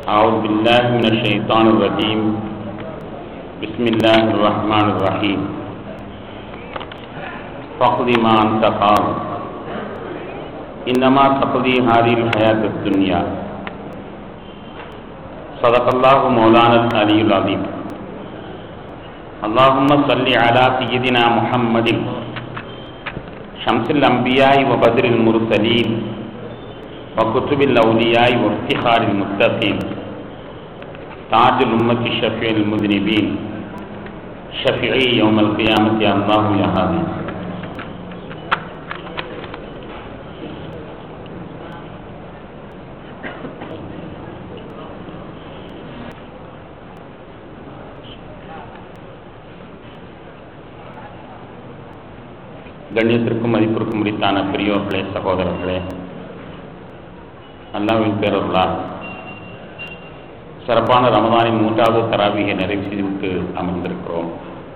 أعوذ بالله من الشيطان الرجيم بسم الله الرحمن الرحيم فقد ما أنت قال إنما تقضي هذه الحياة الدنيا صدق الله مولانا العلي العظيم اللهم صل على سيدنا محمد شمس الأنبياء وبدر المرسلين وكتب الأولياء وافتخار المتقين تاج الأمة شفيع المذنبين شفيعي يوم القيامة يا الله يا هادي கண்ணியத்திற்கும் மதிப்பிற்கும் உரித்தான பெரியோர்களே சகோதரர்களே அல்லாவின் பேரருளா சிறப்பான ரமதானின் மூன்றாவது தராவிகை நிறைவு செய்துவிட்டு அமர்ந்திருக்கிறோம்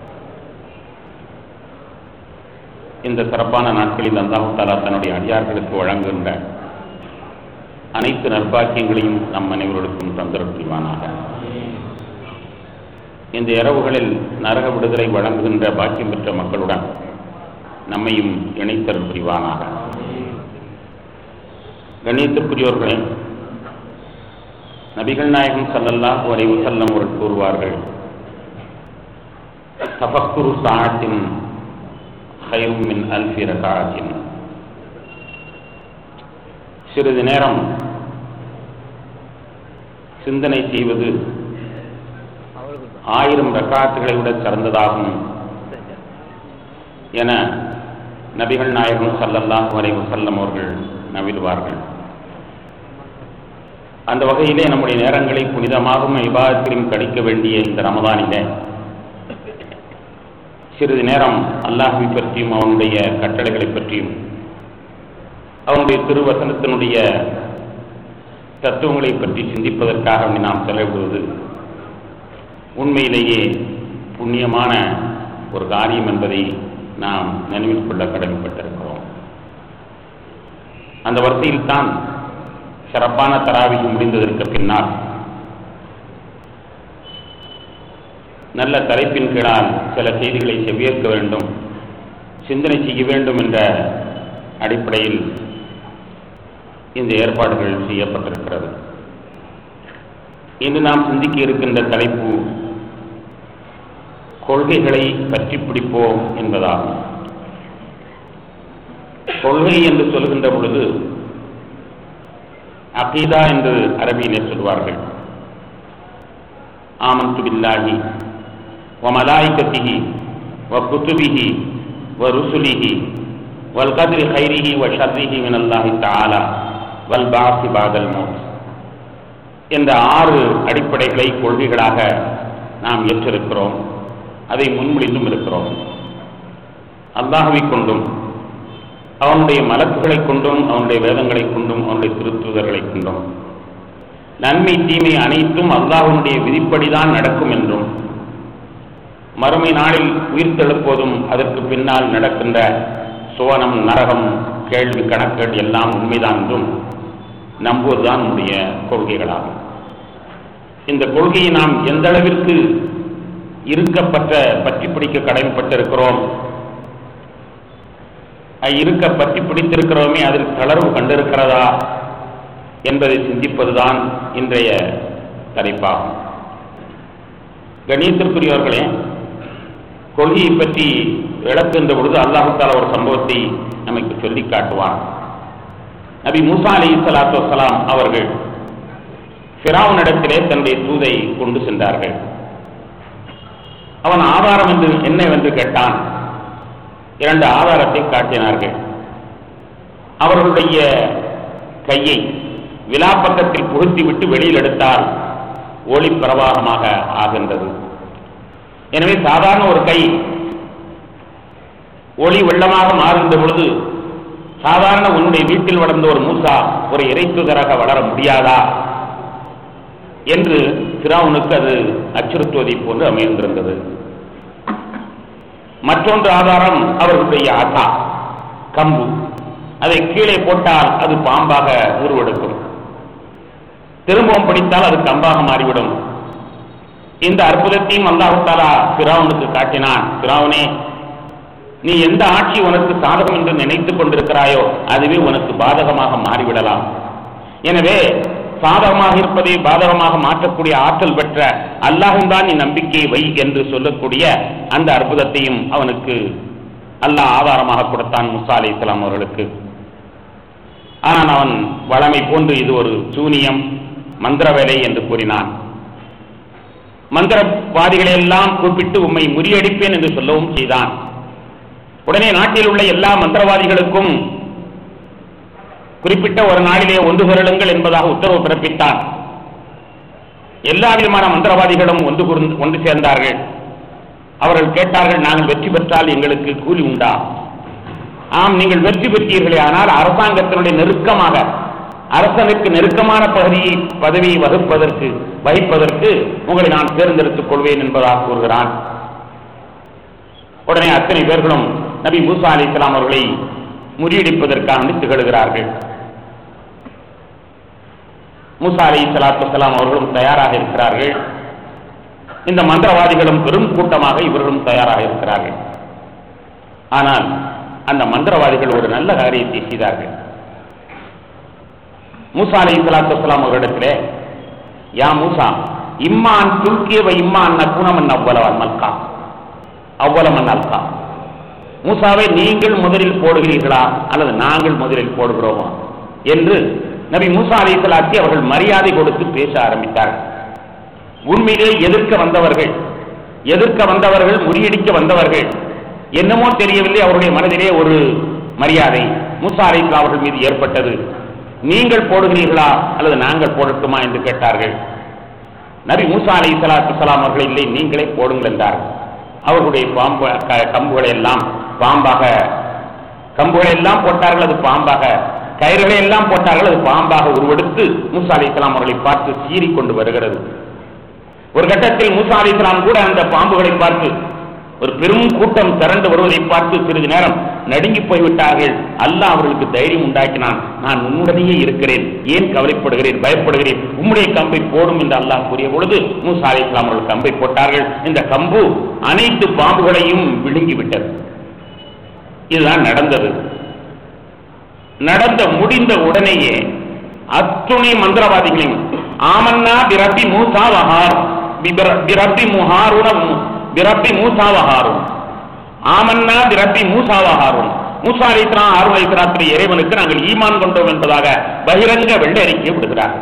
இந்த சிறப்பான நாட்களில் அல்லாஹு தாலா தன்னுடைய அடியார்களுக்கு வழங்குகின்ற அனைத்து நற்பாக்கியங்களையும் நம் அனைவர்களுக்கும் தந்திரம் புரிவானாக இந்த இரவுகளில் நரக விடுதலை வழங்குகின்ற பாக்கியம் பெற்ற மக்களுடன் நம்மையும் இணைத்தல் புரிவானாக கண்ணியத்திற்குரியவர்களே நபிகள் நாயகம் சல்லல்லாஹு அலைஹி வஸல்லம் அவர்கள் கூறுவார்கள் தஃபக்குரு சாத்தின் ஹைரும் மின் அல்ஃபி ரகாத்தின் சிறிது நேரம் சிந்தனை செய்வது ஆயிரம் ரக்காத்துகளை விட சிறந்ததாகும் என நபிகள் நாயகம் சல்லல்லாஹு அலைஹி வஸல்லம் அவர்கள் நவிழ்வார்கள் அந்த வகையிலே நம்முடைய நேரங்களை புனிதமாகவும் விவாதத்திலும் கழிக்க வேண்டிய இந்த ரமதானிலே சிறிது நேரம் அல்லாஹை பற்றியும் அவனுடைய கட்டளைகளை பற்றியும் அவனுடைய திருவசனத்தினுடைய தத்துவங்களை பற்றி சிந்திப்பதற்காக நாம் செலவிடுவது உண்மையிலேயே புண்ணியமான ஒரு காரியம் என்பதை நாம் நினைவில் கொள்ள கடமைப்பட்டிருக்கிறோம் அந்த வரிசையில் தான் சிறப்பான தராவிக்கு முடிந்ததற்கு பின்னால் நல்ல தலைப்பின் கீழால் சில செய்திகளை செவ்வியேற்க வேண்டும் சிந்தனை செய்ய வேண்டும் என்ற அடிப்படையில் இந்த ஏற்பாடுகள் செய்யப்பட்டிருக்கிறது இன்று நாம் சிந்திக்க இருக்கின்ற தலைப்பு கொள்கைகளை பற்றி பிடிப்போம் என்பதாகும் கொள்கை என்று சொல்கின்ற பொழுது அகீதா என்று அரபியிலே சொல்வார்கள் ஆமந்து பில்லாஹி வ மலாய்கத்திஹி வ குத்துபிஹி வ ருசுலிஹி வல் கதிரி ஹைரிஹி வ ஷர்ரிஹி மினல்லாஹி தஆலா வல் பாசி பாதல் மௌத் என்ற ஆறு அடிப்படைகளை கொள்கைகளாக நாம் ஏற்றிருக்கிறோம் அதை முன்மொழிந்தும் இருக்கிறோம் அல்லாஹவை கொண்டும் அவனுடைய மலக்குகளை கொண்டும் அவனுடைய வேதங்களை கொண்டும் அவனுடைய திருத்துவதர்களை கொண்டும் நன்மை தீமை அனைத்தும் அல்லாஹனுடைய விதிப்படிதான் நடக்கும் என்றும் மறுமை நாளில் உயிர் தெழுப்போதும் அதற்கு பின்னால் நடக்கின்ற சுவனம் நரகம் கேள்வி கணக்குகள் எல்லாம் உண்மைதான் என்றும் நம்புவதுதான் நம்முடைய கொள்கைகளாகும் இந்த கொள்கையை நாம் எந்த அளவிற்கு இருக்கப்பட்ட பற்றி பிடிக்க கடமைப்பட்டிருக்கிறோம் இருக்க பற்றி பிடித்திருக்கிறோமே அதில் தளர்வு கண்டிருக்கிறதா என்பதை சிந்திப்பதுதான் இன்றைய தலைப்பாகும் கணியத்திற்குரியவர்களே கொள்கையை பற்றி விளக்குகின்ற பொழுது அல்லாஹால ஒரு சம்பவத்தை நமக்கு சொல்லி காட்டுவான் நபி மூசா அலி சலாத்து வலாம் அவர்கள் ஃபிராவுனிடத்திலே தன்னுடைய தூதை கொண்டு சென்றார்கள் அவன் ஆதாரம் என்று என்னவென்று கேட்டான் இரண்டு ஆதாரத்தை காட்டினார்கள் அவர்களுடைய கையை விழாப்பக்கத்தில் புகுத்தி விட்டு வெளியில் எடுத்தால் ஒளி பிரவாகமாக ஆகின்றது எனவே சாதாரண ஒரு கை ஒளி வெள்ளமாக மாறுகின்ற பொழுது சாதாரண உன்னுடைய வீட்டில் வளர்ந்த ஒரு மூசா ஒரு இறைத்துதராக வளர முடியாதா என்று திராவுனுக்கு அது அச்சுறுத்துவதை போன்று அமைந்திருந்தது மற்றொன்று ஆதாரம் அவர்களுடைய ஆசா கம்பு அதை கீழே போட்டால் அது பாம்பாக உருவெடுக்கும் திரும்பவும் பிடித்தால் அது கம்பாக மாறிவிடும் இந்த அற்புதத்தையும் அல்லாஹு தாலா பிராவுனுக்கு காட்டினான் பிராவுனே நீ எந்த ஆட்சி உனக்கு சாதகம் என்று நினைத்துக் கொண்டிருக்கிறாயோ அதுவே உனக்கு பாதகமாக மாறிவிடலாம் எனவே சாதகமாக இருப்பதை பாதகமாக மாற்றக்கூடிய ஆற்றல் பெற்ற அல்லாஹும் தான் நீ நம்பிக்கையை வை என்று சொல்லக்கூடிய அந்த அற்புதத்தையும் அவனுக்கு அல்லாஹ் ஆதாரமாக கொடுத்தான் முசா அலி இஸ்லாம் அவர்களுக்கு ஆனால் அவன் வளமை போன்று இது ஒரு சூனியம் மந்திர வேலை என்று கூறினான் மந்திரவாதிகளை எல்லாம் கூப்பிட்டு உம்மை முறியடிப்பேன் என்று சொல்லவும் செய்தான் உடனே நாட்டில் உள்ள எல்லா மந்திரவாதிகளுக்கும் குறிப்பிட்ட ஒரு நாளிலே ஒன்று திரளுங்கள் என்பதாக உத்தரவு பிறப்பித்தான் எல்லா விதமான மந்திரவாதிகளும் ஒன்று கூர்ந்து- ஒன்று சேர்ந்தார்கள் அவர்கள் கேட்டார்கள் நாங்கள் வெற்றி பெற்றால் எங்களுக்கு கூலி உண்டா ஆம் நீங்கள் வெற்றி பெற்றீர்களே ஆனால் அரசாங்கத்தினுடைய நெருக்கமாக அரசனுக்கு நெருக்கமான பகுதியை பதவியை வகுப்பதற்கு வகிப்பதற்கு உங்களை நான் தேர்ந்தெடுத்துக் கொள்வேன் என்பதாக கூறுகிறான் உடனே அத்தனை பேர்களும் நபி மூசா அலி இஸ்லாம் அவர்களை முறியடிப்பதற்காக திகழ்கிறார்கள் மூசா அலி சலாத்து வலாம் அவர்களும் தயாராக இருக்கிறார்கள் இந்த மந்திரவாதிகளும் பெரும் கூட்டமாக இவர்களும் தயாராக இருக்கிறார்கள் ஆனால் அந்த மந்திரவாதிகள் ஒரு நல்ல காரியத்தை செய்தார்கள் மூசா அலி சலாத்து வலாம் அவர்களிடத்திலே யா மூசா இம்மான் துல்கியவ இம்மான் நகுணமன் அவ்வளவன் மல்கா அவ்வளமன் அல்கா மூசாவை நீங்கள் முதலில் போடுகிறீர்களா அல்லது நாங்கள் முதலில் போடுகிறோமா என்று நபி மூசா அலி அவர்கள் மரியாதை கொடுத்து பேச ஆரம்பித்தார்கள் உண்மையிலே எதிர்க்க வந்தவர்கள் எதிர்க்க வந்தவர்கள் முறியடிக்க வந்தவர்கள் என்னமோ தெரியவில்லை அவருடைய மனதிலே ஒரு மரியாதை மூசா அலி அவர்கள் மீது ஏற்பட்டது நீங்கள் போடுகிறீர்களா அல்லது நாங்கள் போடட்டுமா என்று கேட்டார்கள் நபி மூசா அலி சலாத்து அவர்கள் இல்லை நீங்களே போடுங்கள் என்றார்கள் அவர்களுடைய பாம்பு க- கம்புகளை எல்லாம் பாம்பாக கம்புகளை எல்லாம் போட்டார்கள் அது பாம்பாக கயிறுகளை எல்லாம் போட்டார்கள் அது பாம்பாக உருவெடுத்து மூசா அலி இஸ்லாம் அவர்களை பார்த்து சீறி கொண்டு வருகிறது ஒரு கட்டத்தில் மூசா அலி இஸ்லாம் கூட அந்த பாம்புகளை பார்த்து ஒரு பெரும் கூட்டம் திரண்டு வருவதை பார்த்து சிறிது நேரம் நடுங்கி போய்விட்டார்கள் அல்லாஹ் அவர்களுக்கு தைரியம் உண்டாக்கினான் நான் உன்னுடனேயே இருக்கிறேன் ஏன் கவலைப்படுகிறேன் பயப்படுகிறேன் உம்முடைய கம்பை போடும் என்று அல்லாஹ் கூறிய பொழுது மூசா அலி இஸ்லாம் அவர்கள் கம்பை போட்டார்கள் இந்த கம்பு அனைத்து பாம்புகளையும் விழுங்கி விட்டது இதுதான் நடந்தது நடந்த முடிந்த உடனேயே அத்துணை மந்திரவாதிகளையும் ஆமன்னா பிரபி மூசா வஹார் பிர- பிரபி முஹாருன பிரபி மூசா வஹாரும் ஆமன்னா பிரபி மூசா வஹாரும் மூசா அலிஸ்லாம் ஆறு அலிஸ்லாத்துடைய இறைவனுக்கு நாங்கள் ஈமான் கொண்டோம் என்பதாக பகிரங்க வெள்ளை அறிக்கை விடுகிறார்கள்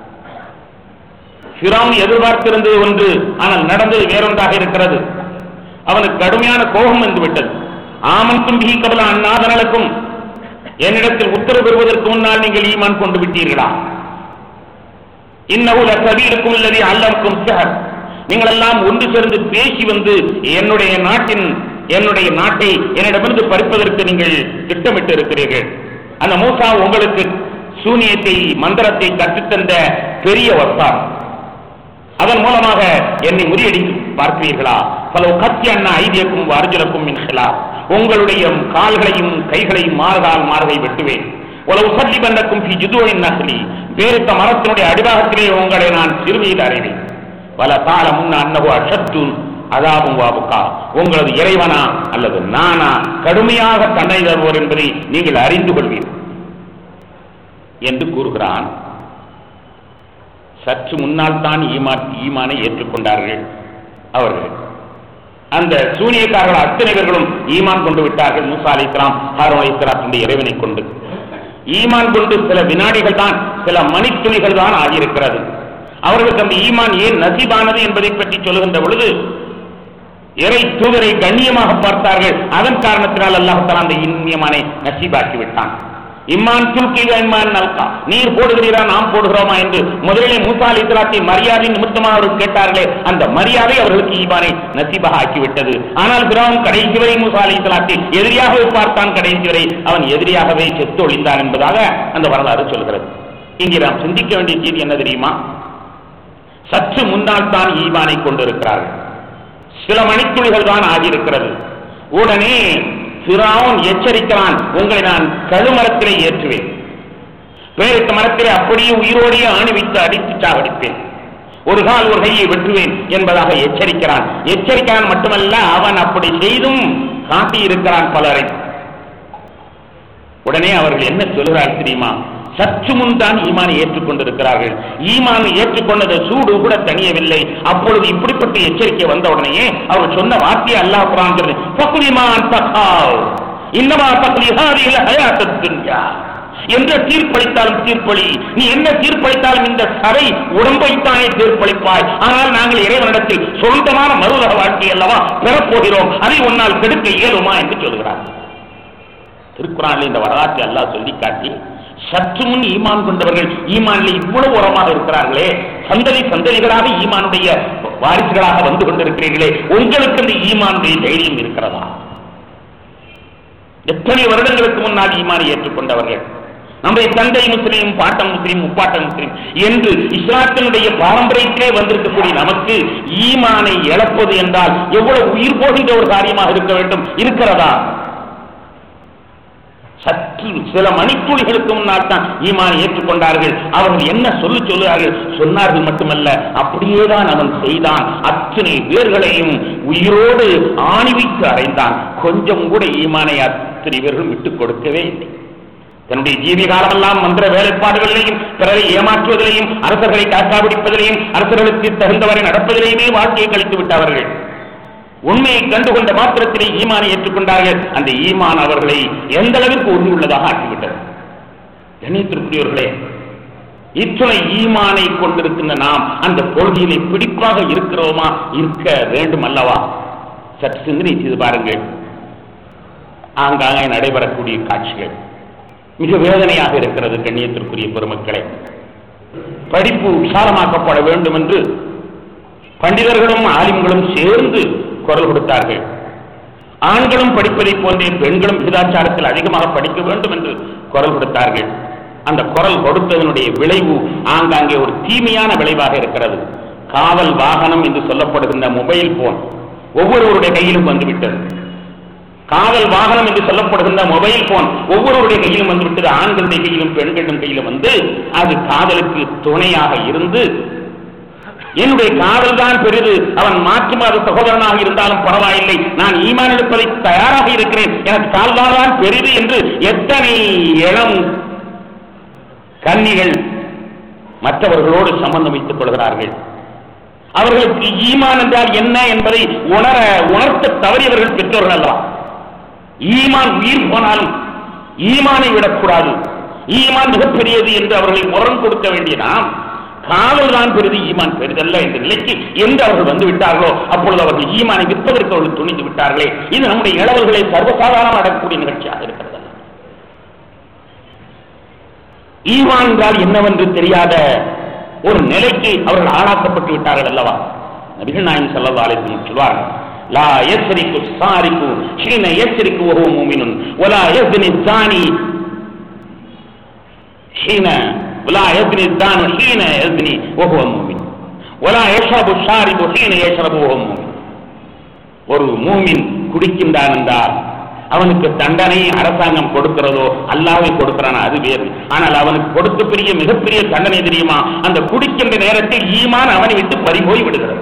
ஃபிரௌன் எதிர்பார்த்திருந்தது ஒன்று ஆனால் நடந்தது வேறொன்றாக இருக்கிறது அவனுக்கு கடுமையான கோபம் வந்து விட்டது ஆமன்தும் பிஹி கபல அந்நாதனலுக்கும் என்னிடத்தில் உத்தரவு பெறுவதற்கு முன்னால் நீங்கள் ஈமான் கொண்டு விட்டீர்களா இன்னவுல கபீருக்கும் இல்லதி அல்லருக்கும் சஹர் நீங்கள் எல்லாம் ஒன்று சேர்ந்து பேசி வந்து என்னுடைய நாட்டின் என்னுடைய நாட்டை என்னிடமிருந்து பறிப்பதற்கு நீங்கள் திட்டமிட்டு இருக்கிறீர்கள் அந்த மூசா உங்களுக்கு சூனியத்தை மந்திரத்தை கற்றுத்தந்த பெரிய வஸ்தார் அதன் மூலமாக என்னை முறியடித்து பார்க்கிறீர்களா பல கத்தி அண்ணா ஐதியக்கும் அர்ஜுனக்கும் மின்களா உங்களுடைய கால்களையும் கைகளையும் மாறுகால் மாறுகை வெட்டுவேன் உலவு சல்லி பந்தக்கும் பி ஜுதுவின் நகலி வேறுத்த மரத்தினுடைய அடிவாகத்திலே உங்களை நான் சிறுமியில் அறிவேன் பல கால முன்ன அன்னகு அஷத்துன் அதாபும் வாபுக்கா உங்களது இறைவனா அல்லது நானா கடுமையாக தண்டனை தருவோர் என்பதை நீங்கள் அறிந்து கொள்வீர் என்று கூறுகிறான் சற்று முன்னால் தான் ஈமான் ஈமானை ஏற்றுக்கொண்டார்கள் அவர்கள் அந்த சூனியக்காரர்கள் அத்தனை பேர்களும் ஈமான் கொண்டு விட்டார்கள் மூசா அலி இஸ்லாம் ஹாரூன் அலி இஸ்லாத்துடைய இறைவனை கொண்டு ஈமான் கொண்டு சில வினாடிகள் தான் சில மணித்துளிகள் தான் ஆகியிருக்கிறது அவர்களுக்கு அந்த ஈமான் ஏன் நசீபானது என்பதை பற்றி சொல்லுகின்ற பொழுது இறை தூதரை கண்ணியமாக பார்த்தார்கள் அதன் காரணத்தினால் அல்லாஹ் அந்த இன்மியமானை நசீபாக்கி விட்டான் இம்மான் துல்கிக இம்மான் நல்கா நீர் போடுகிறீரா நாம் போடுகிறோமா என்று முதலிலே மூசா அலி இஸ்லாத்தின் மரியாதை நிமித்தமாக அவர்கள் கேட்டார்களே அந்த மரியாதை அவர்களுக்கு ஈமானை நசீபாக ஆக்கிவிட்டது ஆனால் பிறவன் கடைசி வரை மூசா அலி இஸ்லாத்தை எதிரியாகவே பார்த்தான் கடைசி வரை அவன் எதிரியாகவே செத்து ஒளிந்தான் என்பதாக அந்த வரலாறு சொல்கிறது இங்கே நாம் சிந்திக்க வேண்டிய செய்தி என்ன தெரியுமா சற்று முன்னால் தான் ஈமானை கொண்டிருக்கிறார்கள் சில மணித்துளிகள் தான் ஆகியிருக்கிறது உடனே பிராவுன் எச்சரிக்கிறான் உங்களை நான் கழுமரத்திலே ஏற்றுவேன் பேரிட்ட மரத்திலே அப்படியே உயிரோடையே ஆணி வைத்து அடித்து சாகடிப்பேன் ஒரு கால் ஒரு கையை வெட்டுவேன் என்பதாக எச்சரிக்கிறான் எச்சரிக்கிறான் மட்டுமல்ல அவன் அப்படி செய்தும் காட்டியிருக்கிறான் பலரை உடனே அவர்கள் என்ன சொல்கிறார்கள் தெரியுமா சற்று முன் தான் ஈமானை ஏற்றுக்கொண்டிருக்கிறார்கள் ஈமானை ஏற்றுக்கொண்டது சூடு கூட தணியவில்லை அப்பொழுது இப்படிப்பட்ட எச்சரிக்கை வந்த உடனேயே அவர் சொன்ன வார்த்தையை அல்லாஹ் குரான் பக்குலிமான் தக்காவ் இன்னமா தக்குலி ஹாதியில் ஹயாத்தத் துன்யா என்ற தீர்ப்பளித்தாலும் தீர்ப்பளி நீ என்ன தீர்ப்பளித்தாலும் இந்த சபை உடம்பைத்தானே தீர்ப்பளிப்பாய் ஆனால் நாங்கள் இறைவனிடத்தில் சொந்தமான மறுதக வாழ்க்கை அல்லவா பெறப்போகிறோம் அதை உன்னால் கெடுக்க இயலுமா என்று சொல்கிறார் திருக்குறானில் இந்த வரலாற்றை அல்லாஹ் சொல்லி காட்டி சற்று முன் ஈமான் கொண்டவர்கள் ஈமானில் இவ்வளவு உரமாக இருக்கிறார்களே சந்ததி சந்ததிகளாக ஈமானுடைய வாரிசுகளாக வந்து கொண்டிருக்கிறீர்களே உங்களுக்கு இந்த ஈமானுடைய தைரியம் இருக்கிறதா எத்தனை வருடங்களுக்கு முன்னால் ஈமானை ஏற்றுக்கொண்டவர்கள் நம்முடைய தந்தை முஸ்லீம் பாட்டம் முஸ்லீம் முப்பாட்டம் முஸ்லீம் என்று இஸ்லாத்தினுடைய பாரம்பரியத்திலே வந்திருக்கக்கூடிய நமக்கு ஈமானை இழப்பது என்றால் எவ்வளவு உயிர் போகின்ற ஒரு காரியமாக இருக்க வேண்டும் இருக்கிறதா சற்று சில மணித்துளிகளுக்கு முன்னால் தான் ஈமானை ஏற்றுக்கொண்டார்கள் அவர்கள் என்ன சொல்லி சொல்லுகிறார்கள் சொன்னார்கள் மட்டுமல்ல அப்படியேதான் அவன் செய்தான் அத்தனை பேர்களையும் உயிரோடு ஆணி வைத்து அறைந்தான் கொஞ்சம் கூட ஈமானை அத்தனை பேர்களும் விட்டுக் கொடுக்கவே இல்லை தன்னுடைய ஜீவி காலமெல்லாம் மந்திர வேலைப்பாடுகளிலையும் பிறரை ஏமாற்றுவதிலையும் அரசர்களை காக்காபிடிப்பதிலையும் அரசர்களுக்கு தகுந்தவரை நடப்பதிலேயுமே வாழ்க்கையை கழித்து விட்டவர்கள் உண்மையை கண்டுகொண்ட மாத்திரத்திலே ஈமானை ஏற்றுக்கொண்டார்கள் அந்த ஈமான் அவர்களை எந்த அளவிற்கு உறுதி உள்ளதாக ஆக்கிவிட்டது கணித்திருக்கிறவர்களே இத்துணை ஈமானை கொண்டிருக்கின்ற நாம் அந்த கொள்கையிலே பிடிப்பாக இருக்கிறோமா இருக்க வேண்டும் அல்லவா சற்று சிந்தனை செய்து பாருங்கள் ஆங்காங்கே நடைபெறக்கூடிய காட்சிகள் மிக வேதனையாக இருக்கிறது கண்ணியத்திற்குரிய பெருமக்களே படிப்பு விசாலமாக்கப்பட வேண்டும் என்று பண்டிதர்களும் ஆலிம்களும் சேர்ந்து குரல் கொடுத்தார்கள் ஆண்களும் படிப்பதை போன்றே பெண்களும் விகிதாச்சாரத்தில் அதிகமாக படிக்க வேண்டும் என்று குரல் கொடுத்தார்கள் அந்த குரல் கொடுத்ததனுடைய விளைவு ஆங்காங்கே ஒரு தீமையான விளைவாக இருக்கிறது காவல் வாகனம் என்று சொல்லப்படுகின்ற மொபைல் போன் ஒவ்வொருவருடைய கையிலும் வந்துவிட்டது காவல் வாகனம் என்று சொல்லப்படுகின்ற மொபைல் போன் ஒவ்வொருவருடைய கையிலும் வந்துவிட்டது ஆண்களுடைய கையிலும் பெண்களின் கையிலும் வந்து அது காதலுக்கு துணையாக இருந்து என்னுடைய காதல் தான் பெரிது அவன் மாற்று மாத சகோதரனாக இருந்தாலும் பரவாயில்லை நான் ஈமான் எடுப்பதை தயாராக இருக்கிறேன் எனக்கு கால்வான் தான் பெரிது என்று எத்தனை இளம் கன்னிகள் மற்றவர்களோடு சம்பந்தம் வைத்துக் கொள்கிறார்கள் அவர்களுக்கு ஈமான் என்றால் என்ன என்பதை உணர உணர்த்த தவறியவர்கள் பெற்றோர்கள் அல்லவா ஈமான் உயிர் போனாலும் ஈமானை விடக்கூடாது ஈமான் மிகப்பெரியது என்று அவர்களை முரண் கொடுக்க வேண்டிய நாம் காதல் தான் பெரிது ஈமான் பெரிதல்ல என்ற நிலைக்கு எந்த அவர்கள் வந்து விட்டார்களோ அப்பொழுது அவர்கள் ஈமானை விற்பதற்கு அவர்கள் துணிந்து விட்டார்களே இது நம்முடைய இளவர்களை சர்வசாதாரணம் அடக்கக்கூடிய நிகழ்ச்சியாக இருக்கிறது ஈமான் என்றால் என்னவென்று தெரியாத ஒரு நிலைக்கு அவர்கள் ஆளாக்கப்பட்டு விட்டார்கள் அல்லவா நபிகள் நாயகம் ஸல்லல்லாஹு அலைஹி வஸல்லம் சொல்வார்கள் லா யஸ்ரிகு சாரிகு ஹீன யஸ்ரிகு வஹுவ முஃமினுன் வலா யஸ்னி ஸானி ஹீன வலா யஸ்னி ஸானு ஹீன யஸ்னி வஹுவ முஃமின் வலா யஷ்ரபு ஷாரிபு ஹீன யஷ்ரபு வஹுவ முஃமின் ஒரு மூமின் குடிக்கின்றான் என்றால் அவனுக்கு தண்டனை அரசாங்கம் கொடுக்கிறதோ அல்லாவே கொடுக்கிறான் அது வேறு ஆனால் அவனுக்கு கொடுக்க பெரிய மிகப்பெரிய தண்டனை தெரியுமா அந்த குடிக்கின்ற நேரத்தில் ஈமான் அவனை விட்டு பறிபோய் விடுகிறது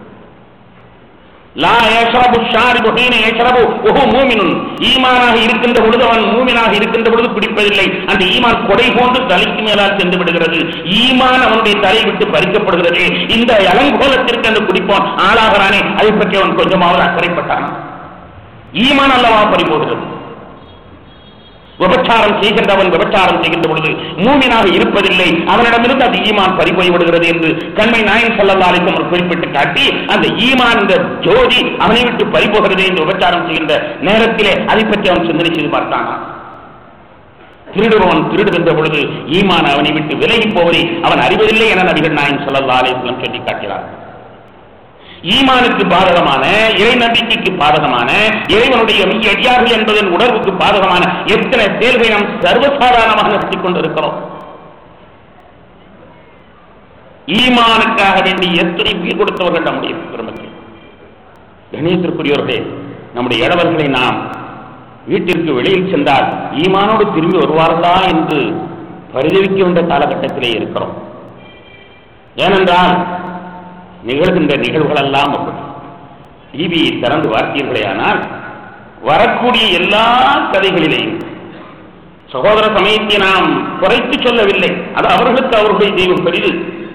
லா யஷ்ரபு ஷாரிபு ஹீன யஷ்ரபு வஹு மூமினுன் ஈமானாக இருக்கின்ற பொழுது அவன் மூமினாக இருக்கின்ற பொழுது குடிப்பதில்லை அந்த ஈமான் கொடை போன்று தலைக்கு மேலால் சென்று விடுகிறது ஈமான் அவனுடைய தலை விட்டு பறிக்கப்படுகிறது இந்த அலங்கோலத்திற்கு அந்த குடிப்பான் ஆளாகிறானே அதை பற்றி அவன் கொஞ்சமாவது அக்கறைப்பட்டான் ஈமான் அல்லவா பறிபோகிறது விபச்சாரம் செய்கின்றவன் விபச்சாரம் செய்கின்ற பொழுது மூமினாக இருப்பதில்லை அவனிடமிருந்து அந்த ஈமான் பறிபோய் விடுகிறது என்று கண்மை நாயன் சொல்லல்லாலைக்கு அவர் குறிப்பிட்டு காட்டி அந்த ஈமான் இந்த ஜோதி அவனை விட்டு பறிபோகிறது என்று விபச்சாரம் செய்கின்ற நேரத்திலே அதை பற்றி அவன் சிந்தனை செய்து பார்த்தானா திருடுபவன் திருடுகின்ற பொழுது ஈமான் அவனை விட்டு விலகி போவதை அவன் அறிவதில்லை என நபிகள் நாயன் சொல்லல்லா அலிஸ்லம் சொல்லி காட்டினார் ஈமானுக்கு பாதகமான இறை நம்பிக்கைக்கு பாதகமான இறைவனுடைய மெய் அடியார்கள் என்பதன் உணர்வுக்கு பாதகமான எத்தனை செயல்களை நாம் சர்வசாதாரணமாக நடத்திக் கொண்டிருக்கிறோம் ஈமானுக்காக வேண்டி எத்தனை உயிர் கொடுத்தவர்கள் நம்முடைய பெருமக்கள் கணேசத்திற்குரியவர்களே நம்முடைய இடவர்களை நாம் வீட்டிற்கு வெளியில் சென்றால் ஈமானோடு திரும்பி வருவார்களா என்று பரிதவிக்க வேண்டிய காலகட்டத்திலே இருக்கிறோம் ஏனென்றால் நிகழ்கின்ற நிகழ்வுகளெல்லாம் அப்படி டிவியை திறந்து பார்த்தீர்களே ஆனால் வரக்கூடிய எல்லா கதைகளிலேயும் சகோதர சமயத்தை நாம் குறைத்து சொல்லவில்லை அது அவர்களுக்கு அவர்களுடைய தெய்வம் பெரிது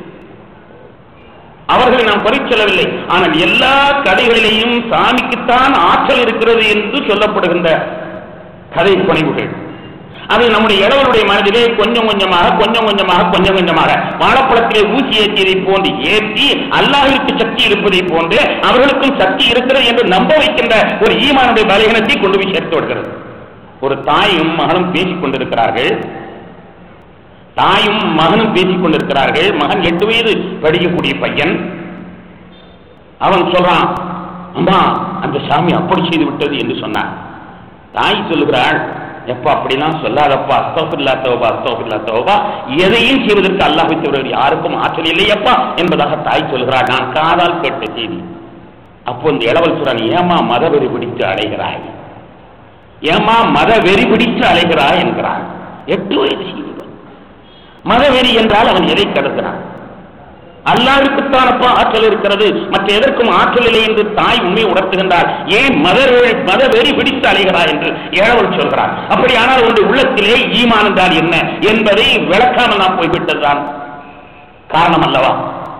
அவர்களை நாம் குறை சொல்லவில்லை ஆனால் எல்லா கதைகளிலேயும் சாமிக்குத்தான் ஆற்றல் இருக்கிறது என்று சொல்லப்படுகின்ற கதை புனைவுகள் அது நம்முடைய இடவருடைய மனதிலே கொஞ்சம் கொஞ்சமாக கொஞ்சம் கொஞ்சமாக கொஞ்சம் கொஞ்சமாக வாழைப்பழத்திலே ஊசி ஏற்றியதை போன்று ஏற்றி அல்லாஹிற்கு சக்தி இருப்பதை போன்று அவர்களுக்கும் சக்தி இருக்கிறது என்று நம்ப வைக்கின்ற ஒரு ஈமானுடைய பலகீனத்தை கொண்டு போய் சேர்த்து விடுகிறது ஒரு தாயும் மகனும் பேசிக் கொண்டிருக்கிறார்கள் தாயும் மகனும் பேசிக் கொண்டிருக்கிறார்கள் மகன் எட்டு வயது படிக்கக்கூடிய பையன் அவன் சொல்றான் அம்மா அந்த சாமி அப்படி செய்து விட்டது என்று சொன்னான் தாய் சொல்லுகிறாள் எப்பா அப்படிலாம் சொல்லாதப்பா அஸ்தோபில்லா தோபா அஸ்தோபில்லா தோபா எதையும் செய்வதற்கு அல்லாஹ் தவிர யாருக்கும் ஆற்றல் இல்லையப்பா என்பதாக தாய் சொல்கிறாள் நான் காதால் கேட்ட செய்தி அப்போ இந்த இளவல் சொல்றான் ஏமா மதவெறி பிடித்து அலைகிறாய் ஏமா மத வெறி பிடித்து அலைகிறாய் என்கிறான் எட்டு வயது செய்திவன் மதவெறி என்றால் அவன் எதை கடக்கிறான் அல்லாருக்குத்தானப்பா ஆற்றல் இருக்கிறது மற்ற எதற்கும் ஆற்றல் இல்லை என்று தாய் உண்மை உணர்த்துகின்றார் ஏன் மத மத வெறி பிடித்து அலைகிறார் என்று ஏழவள் சொல்கிறார் அப்படியானால் உன்னுடைய உள்ளத்திலே ஈமான் என்றால் என்ன என்பதை விளக்காமல் நாம் போய்விட்டதுதான் காரணம் அல்லவா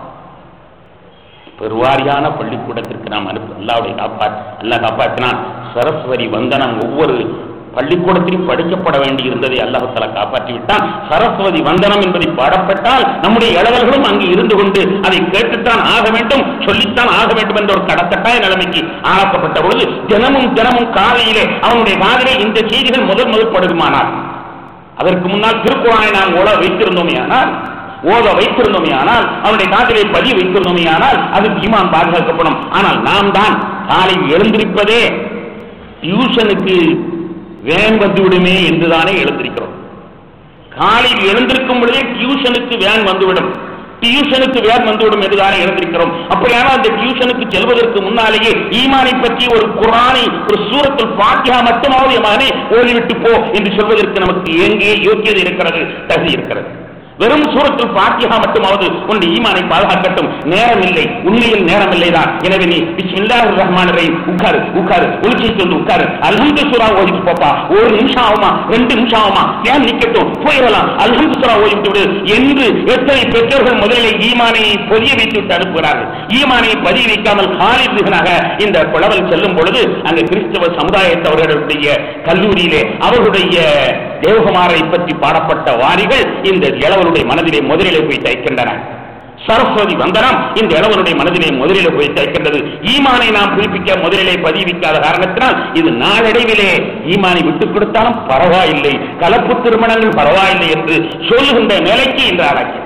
பெருவாரியான பள்ளிக்கூடத்திற்கு நாம் அனுப்ப அல்லாவுடைய காப்பாற்று அல்லாஹ் காப்பாற்றினான் சரஸ்வதி வந்தனம் ஒவ்வொரு பள்ளிக்கூடத்திலும் படிக்கப்பட வேண்டி இருந்ததை அல்லாஹால காப்பாற்றி விட்டான் சரஸ்வதி வந்தனம் என்பதை பாடப்பட்டால் நம்முடைய இளவல்களும் அங்கு இருந்து கொண்டு அதை கேட்டுத்தான் ஆக வேண்டும் சொல்லித்தான் ஆக வேண்டும் என்ற ஒரு கடத்தட்டாய நிலைமைக்கு ஆளாக்கப்பட்ட பொழுது தினமும் தினமும் காலையிலே அவனுடைய காதலே இந்த செய்திகள் முதல் முதல் படுகுமானால் அதற்கு முன்னால் திருக்குறானை நாம் ஓட வைத்திருந்தோமே ஆனால் ஓத வைத்திருந்தோமே ஆனால் அவனுடைய காதலை பதிய வைத்திருந்தோமே ஆனால் அது ஈமான் பாதுகாக்கப்படும் ஆனால் நாம் தான் காலை எழுந்திருப்பதே டியூஷனுக்கு வேன் வந்து விடுமே என்றுதானே எழுந்திருக்கிறோம் காலையில் எழுந்திருக்கும் பொழுதே டியூஷனுக்கு வேன் வந்துவிடும் டியூஷனுக்கு வேன் வந்துவிடும் என்றுதானே எழுந்திருக்கிறோம் அப்படியானால் அந்த டியூஷனுக்கு செல்வதற்கு முன்னாலேயே ஈமானை பற்றி ஒரு குரானை ஒரு சூரத்தில் பாத்தியா மட்டுமாவது என் மகனை ஓடிவிட்டு போ என்று சொல்வதற்கு நமக்கு எங்கே யோக்கியதை இருக்கிறது தகுதி இருக்கிறது வெறும் சூரத்தில் பாத்தியா மட்டுமாவது உன்னுடைய ஈமானை பாதுகாக்கட்டும் நேரம் இல்லை உண்மையில் நேரம் இல்லைதான் எனவே நீ பிஸ்மில்லாஹிர் ரஹ்மான் ரஹீம் உட்காரு உட்காரு ஒளிச்சை சொல்லி உட்காரு அல்ஹம்து சூரா ஓதிட்டு போப்பா ஒரு நிமிஷம் ஆகுமா ரெண்டு நிமிஷம் ஆகுமா ஏன் நிக்கட்டும் போயிடலாம் அல்ஹம்து சூரா ஓதிட்டு விடு என்று எத்தனை பெற்றோர்கள் முதலில் ஈமானை பொதிய வைத்து விட்டு அனுப்புகிறார்கள் ஈமானை பதிய வைக்காமல் காலிதுகனாக இந்த புலவல் செல்லும் பொழுது அங்க கிறிஸ்தவ சமுதாயத்தவர்களுடைய கல்லூரியிலே அவர்களுடைய தேவகுமாரை பற்றி பாடப்பட்ட வாரிகள் இந்த இளவனுடைய மனதிலே முதலிலே போய் தைக்கின்றன சரஸ்வதி வந்தனம் இந்த இளவனுடைய மனதிலே முதலிலே போய் தைக்கின்றது ஈமானை நாம் புதுப்பிக்க முதலிலே பதிவிக்காத காரணத்தினால் இது நாளடைவிலே ஈமானை விட்டுக் கொடுத்தாலும் பரவாயில்லை கலப்பு திருமணங்கள் பரவாயில்லை என்று சொல்லுகின்ற நிலைக்கு இன்று ஆளாக்கி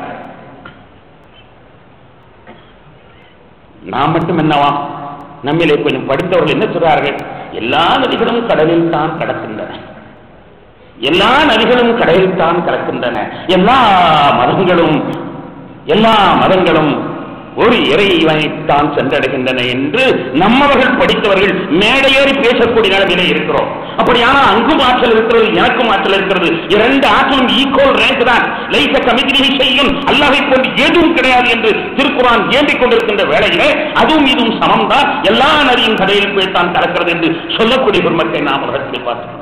நாம் மட்டும் என்னவா நம்மிலே கொஞ்சம் படித்தவர்கள் என்ன சொல்றார்கள் எல்லா நதிகளும் கடலில் தான் கடக்கின்றன எல்லா நதிகளும் கடலில் தான் கலக்கின்றன எல்லா மதங்களும் எல்லா மதங்களும் ஒரு இறைவனைத்தான் சென்றடைகின்றன என்று நம்மவர்கள் படித்தவர்கள் மேடையேறி பேசக்கூடிய நிலைமையிலே இருக்கிறோம் அப்படியானால் அங்கும் ஆற்றல் இருக்கிறது எனக்கும் ஆற்றல் இருக்கிறது இரண்டு ஆற்றலும் ஈக்குவல் ரேங்க் தான் லைச கமிதியை செய்யும் அல்லாஹை போன்று எதுவும் கிடையாது என்று திருக்குறான் ஏந்திக் கொண்டிருக்கின்ற வேளையிலே அதுவும் இதுவும் சமம் தான் எல்லா நதியும் கடையில் போய் தான் கலக்கிறது என்று சொல்லக்கூடிய பெருமக்களை நாம் உலகத்தில் பார்த்துள்ளோம்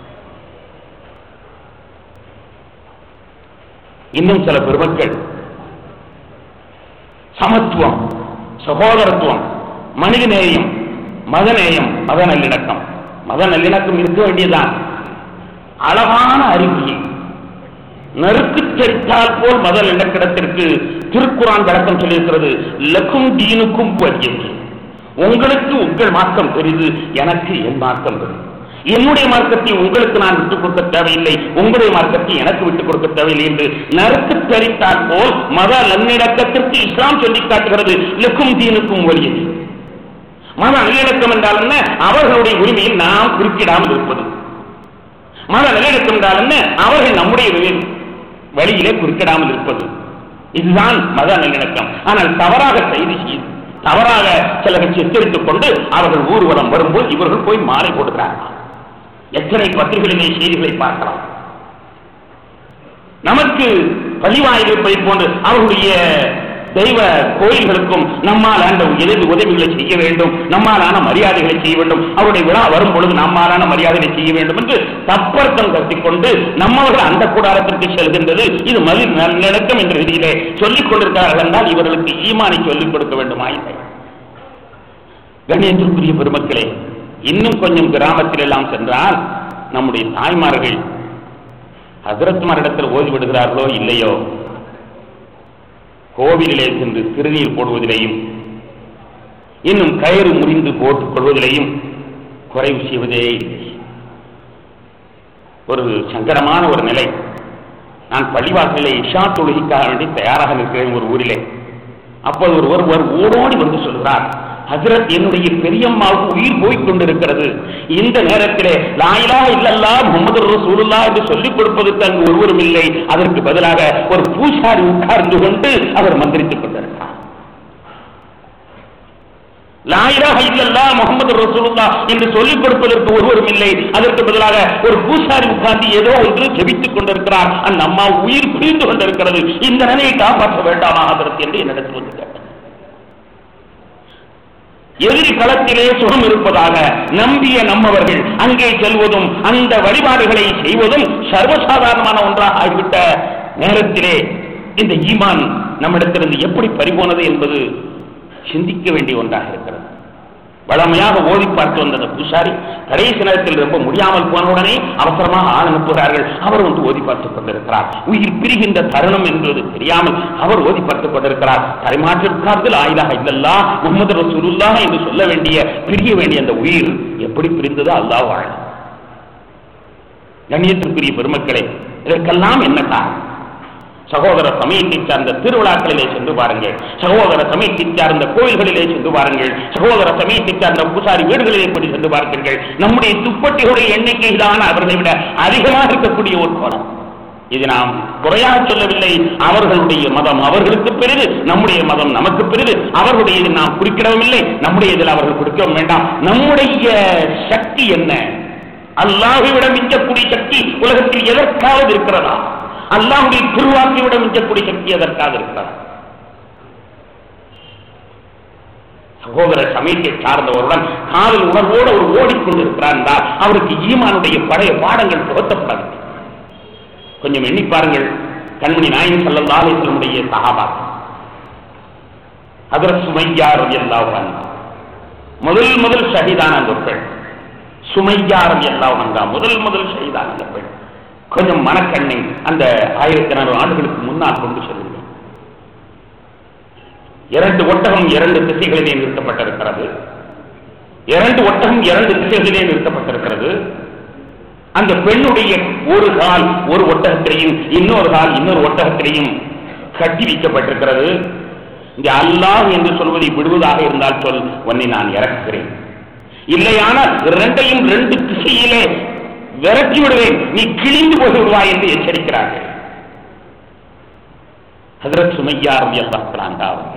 இன்னும் சில பெருமக்கள் சமத்துவம் சகோதரத்துவம் மனிதநேயம் மதநேயம் மத நல்லிணக்கம் மத நல்லிணக்கம் இருக்க வேண்டியதுதான் அழகான அறிவியை நறுக்கு தெரித்தால் போல் மத நல்லிணக்கத்திற்கு திருக்குறான் விளக்கம் சொல்லியிருக்கிறது லக்கும் தீனுக்கும் வலியது உங்களுக்கு உங்கள் மார்க்கம் பெரிது எனக்கு என் மார்க்கம் பெரிது என்னுடைய மார்க்கத்தை உங்களுக்கு நான் விட்டுக் கொடுக்க தேவையில்லை உங்களுடைய மார்க்கத்தை எனக்கு விட்டுக் கொடுக்க தேவையில்லை என்று நறுக்கு தெரித்தால் போல் மத நல்லிணக்கத்திற்கு இஸ்லாம் சொல்லி காட்டுகிறது லக்கும் தீனுக்கும் வலியது மத நல்லிணக்கம் என்றால் என்ன அவர்களுடைய உரிமையில் நாம் குறுக்கிடாமல் இருப்பது மத நல்லிணக்கம் என்றால் என்ன அவர்கள் நம்முடைய வி- வழியிலே குறுக்கிடாமல் இருப்பது இதுதான் மத நல்லிணக்கம் ஆனால் தவறாக செய்தி செய்து தவறாக சிலர்கள் சித்தரித்துக் கொண்டு அவர்கள் ஊர்வலம் வரும்போது இவர்கள் போய் மாலை போடுகிறார்கள் எத்தனை பத்திரிகைகளிலே செய்திகளை பார்க்கலாம் நமக்கு பள்ளிவாயில் இருப்பதை போன்று அவருடைய தெய்வ கோயில்களுக்கும் நம்மால் ஆண்ட எதிர்ப்பு உதவிகளை செய்ய வேண்டும் நம்மாலான மரியாதைகளை செய்ய வேண்டும் அவருடைய விழா வரும் பொழுது நம்மாலான மரியாதைகளை செய்ய வேண்டும் என்று தப்பர்த்தம் கட்டிக்கொண்டு நம்மவர்கள் அந்த கூடாரத்திற்கு செல்கின்றது இது மதி நல்லிணக்கம் என்ற ரீதியிலே சொல்லிக் கொண்டிருக்கிறார்கள் என்றால் இவர்களுக்கு ஈமானை சொல்லிக் கொடுக்க வேண்டுமா இல்லை கண்ணியத்திற்குரிய பெருமக்களே இன்னும் கொஞ்சம் கிராமத்தில் எல்லாம் சென்றால் நம்முடைய தாய்மார்கள் ஹசரத்மாரிடத்தில் ஓதி விடுகிறார்களோ இல்லையோ கோவிலிலே சென்று திருநீர் போடுவதிலேயும் இன்னும் கயிறு முறிந்து போட்டுக் கொள்வதிலேயும் குறைவு செய்வதே இல்லை ஒரு சங்கடமான ஒரு நிலை நான் பள்ளிவாசலிலே இஷா தொழுகைக்காக வேண்டி தயாராக நிற்கிறேன் ஒரு ஊரிலே அப்போது ஒரு ஒருவர் ஓடோடி வந்து சொல்கிறார் ஹசரத் என்னுடைய பெரியம்மாவுக்கு உயிர் போய்க் கொண்டிருக்கிறது இந்த நேரத்திலே லாயிலா இல்லல்லா முகமது ரசூலுல்லா என்று சொல்லிக் கொடுப்பதற்கு அங்கு ஒருவரும் இல்லை அதற்கு பதிலாக ஒரு பூசாரி உட்கார்ந்து கொண்டு அவர் மந்திரித்துக் கொண்டிருக்கிறார் லாயிலாக இல்லல்லா முகமது ரசூலுல்லா என்று சொல்லிக் கொடுப்பதற்கு ஒருவரும் இல்லை அதற்கு பதிலாக ஒரு பூசாரி உட்கார்ந்து ஏதோ ஒன்று ஜெபித்துக் கொண்டிருக்கிறார் அந்த அம்மா உயிர் பிரிந்து கொண்டிருக்கிறது இந்த நிலையை காப்பாற்ற வேண்டாமா அதற்கு என்று என்னிடத்தில் வந்து கேட்டார் எதிரி களத்திலே சுகம் இருப்பதாக நம்பிய நம்மவர்கள் அங்கே செல்வதும் அந்த வழிபாடுகளை செய்வதும் சர்வசாதாரணமான ஒன்றாக ஆகிவிட்ட நேரத்திலே இந்த ஈமான் நம்மிடத்திலிருந்து எப்படி பறிபோனது என்பது சிந்திக்க வேண்டிய ஒன்றாக இருக்கிறது வளமையாக ஓடி பார்த்து வந்த அந்த பூசாரி கடைசி நேரத்தில் ரொம்ப முடியாமல் போனவுடனே அவசரமாக ஆள் அனுப்புகிறார்கள் அவர் வந்து ஓதி பார்த்துக் கொண்டிருக்கிறார் உயிர் பிரிகின்ற தருணம் என்பது தெரியாமல் அவர் ஓதி பார்த்துக் கொண்டிருக்கிறார் பரிமாற்றிருக்கிறார்கள் ஆயிலாக இல்லல்லா முகமது ரசூலுல்லா என்று சொல்ல வேண்டிய பிரிய வேண்டிய அந்த உயிர் எப்படி பிரிந்ததோ அல்லாஹ் வாழ கண்ணியத்திற்குரிய பெருமக்களே இதற்கெல்லாம் என்ன காரணம் சகோதர சமயத்தை சார்ந்த திருவிழாக்களிலே சென்று பாருங்கள் சகோதர சமயத்தை சார்ந்த கோயில்களிலே சென்று பாருங்கள் சகோதர சமயத்தை சார்ந்த பூசாரி வீடுகளிலே போய் சென்று பார்க்கிறீர்கள் நம்முடைய துப்பட்டிகளுடைய எண்ணிக்கை தான் அவர்களை விட அதிகமாக இருக்கக்கூடிய ஒரு கோலம் இது நாம் குறையாக சொல்லவில்லை அவர்களுடைய மதம் அவர்களுக்கு பெரிது நம்முடைய மதம் நமக்கு பெரிது அவர்களுடைய இது நாம் குறிக்கிடவும் இல்லை நம்முடைய இதில் அவர்கள் குறிக்கவும் வேண்டாம் நம்முடைய சக்தி என்ன அல்லாஹை விட மிஞ்சக்கூடிய சக்தி உலகத்தில் எதற்காவது இருக்கிறதா அல்லாஹுடைய திருவாக்கை விட மிஞ்சக்கூடிய சக்தி எதற்காக இருக்கிறார் சகோதர சமயத்தை சார்ந்தவருடன் காதல் உணர்வோடு அவர் ஓடிக்கொண்டிருக்கிறார் என்றால் அவருக்கு ஈமானுடைய பழைய பாடங்கள் புகத்தப்படவில்லை கொஞ்சம் எண்ணி பாருங்கள் கண்மணி நாயன் சல்லல்லா அலிஸ்லமுடைய சஹாபா ஹதரத் சுமையா ரலியல்லாஹு அன்ஹா முதல் முதல் ஷஹீதான அந்த பெண் சுமையா ரலியல்லாஹு அன்ஹா முதல் முதல் ஷஹீதான அந்த பெண் கொஞ்சம் மனக்கண்ணை அந்த ஆயிரத்தி நானூறு ஆண்டுகளுக்கு முன்னால் கொண்டு செல்லுங்கள் இரண்டு ஒட்டகம் இரண்டு திசைகளிலே நிறுத்தப்பட்டிருக்கிறது இரண்டு ஒட்டகம் இரண்டு திசைகளிலே நிறுத்தப்பட்டிருக்கிறது அந்த பெண்ணுடைய ஒரு கால் ஒரு ஒட்டகத்திலையும் இன்னொரு கால் இன்னொரு ஒட்டகத்திலையும் கட்டி வைக்கப்பட்டிருக்கிறது இந்த அல்லாஹ் என்று சொல்வதை விடுவதாக இருந்தால் சொல் உன்னை நான் இறக்குகிறேன் இல்லையானால் இரண்டையும் ரெண்டு திசையிலே விரட்டி விடுவேன் நீ கிழிந்து போய் விடுவாய் என்று எச்சரிக்கிறார்கள் ஹதரத் சுமையா ரவி அல்லாஹ் அவர்கள்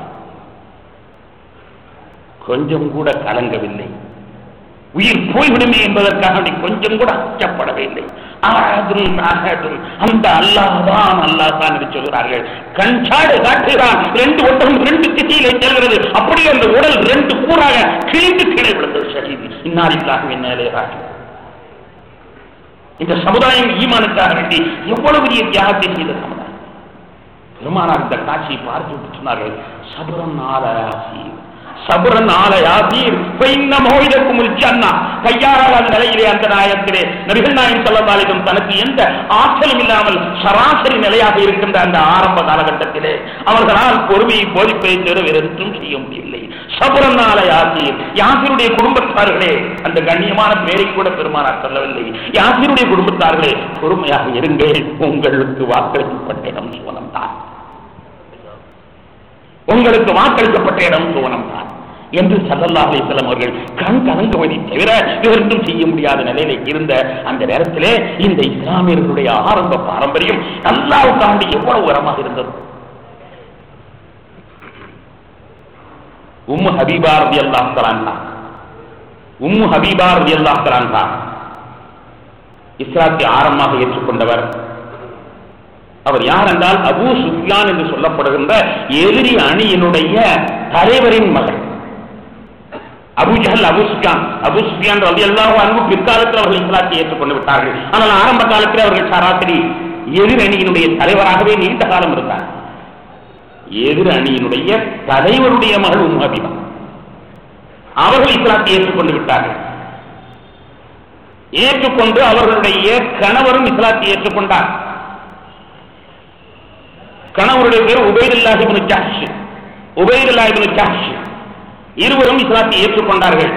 கொஞ்சம் கூட கலங்கவில்லை உயிர் போய்விடுமே என்பதற்காக நீ கொஞ்சம் கூட அச்சப்படவில்லை ஆதும் அகதும் அந்த அல்லாஹ்தான் அல்லாஹ்தான் என்று சொல்கிறார்கள் கண்சாடு காட்டுகிறான் ரெண்டு ஒட்டகம் ரெண்டு திசையிலே செல்கிறது அப்படியே அந்த உடல் ரெண்டு கூறாக கிழிந்து கீழே விழுந்தது ஷஹீது இன்னாரில்லாக என்ன ராஜு இந்த சமுதாயம் ஈமானுக்காக வேண்டி எவ்வளவு பெரிய தியாகத்தை செய்த சமுதாயம் பெருமானார் இந்த காட்சியை பார்த்து விட்டு சொன்னார்கள் சபுரன் ஆலயாசி சபுரன் ஆலயாசீர் பெய்ன மோயிதக்கும் ஜன்னா கையாளாத நிலையிலே அந்த நாயத்திலே நபிகள் நாயம் சொல்லதாலிடம் தனக்கு எந்த ஆற்றலும் இல்லாமல் சராசரி நிலையாக இருக்கின்ற அந்த ஆரம்ப காலகட்டத்திலே அவர்களால் பொறுமையை போதிப்பதை தவிர வேறு எதுவும் செய்ய முடியவில்லை சபுரன் ஆலயாசீர் யாசிருடைய குடும்பத்தார்களே அந்த கண்ணியமான பேரை கூட பெருமானார் சொல்லவில்லை யாசிருடைய குடும்பத்தார்களே பொறுமையாக இருங்கள் உங்களுக்கு வாக்களிக்கப்பட்ட இடம் சுவனம் தான் உங்களுக்கு வாக்களிக்கப்பட்ட இடம் சுவனம் தான் என்று சல்லல்லா அலிஸ்லாம் அவர்கள் கண் கலங்குவதை தவிர வேறொன்றும் செய்ய முடியாத நிலையில இருந்த அந்த நேரத்திலே இந்த இஸ்லாமியர்களுடைய ஆரம்ப பாரம்பரியம் அல்லாவுக்காண்டி எவ்வளவு உரமாக இருந்தது உம்மு ஹபீபா ரதி அல்லாஹ் தலான்ஹா உம்மு ஹபீபா ரதி அல்லாஹ் தலான்ஹா இஸ்லாத்தை ஆரம்பமாக ஏற்றுக்கொண்டவர் அவர் யார் என்றால் அபூ சுஃபியான் என்று சொல்லப்படுகின்ற எதிரி அணியினுடைய தலைவரின் மகள் அபுஜஹல் அபு சுஃபியான் அபு சுஃபியான் ரவி அல்லாஹ் அன்பு பிற்காலத்தில் அவர்கள் இஸ்லாத்தை ஏற்றுக்கொண்டு விட்டார்கள் ஆனால் ஆரம்ப காலத்தில் அவர்கள் சராசரி எதிர் அணியினுடைய தலைவராகவே நீண்ட காலம் இருந்தார் எதிர் அணியினுடைய தலைவருடைய மகள் உம் ஹபீபா அவர்கள் இஸ்லாத்தை ஏற்றுக்கொண்டு விட்டார்கள் ஏற்றுக்கொண்டு அவர்களுடைய கணவரும் இஸ்லாத்தை ஏற்றுக்கொண்டார் கணவருடைய பேர் Ubaidullah ibn Jahsh Ubaidullah ibn Jahsh இருவரும் இஸ்லாத்தை ஏற்றுக்கொண்டார்கள்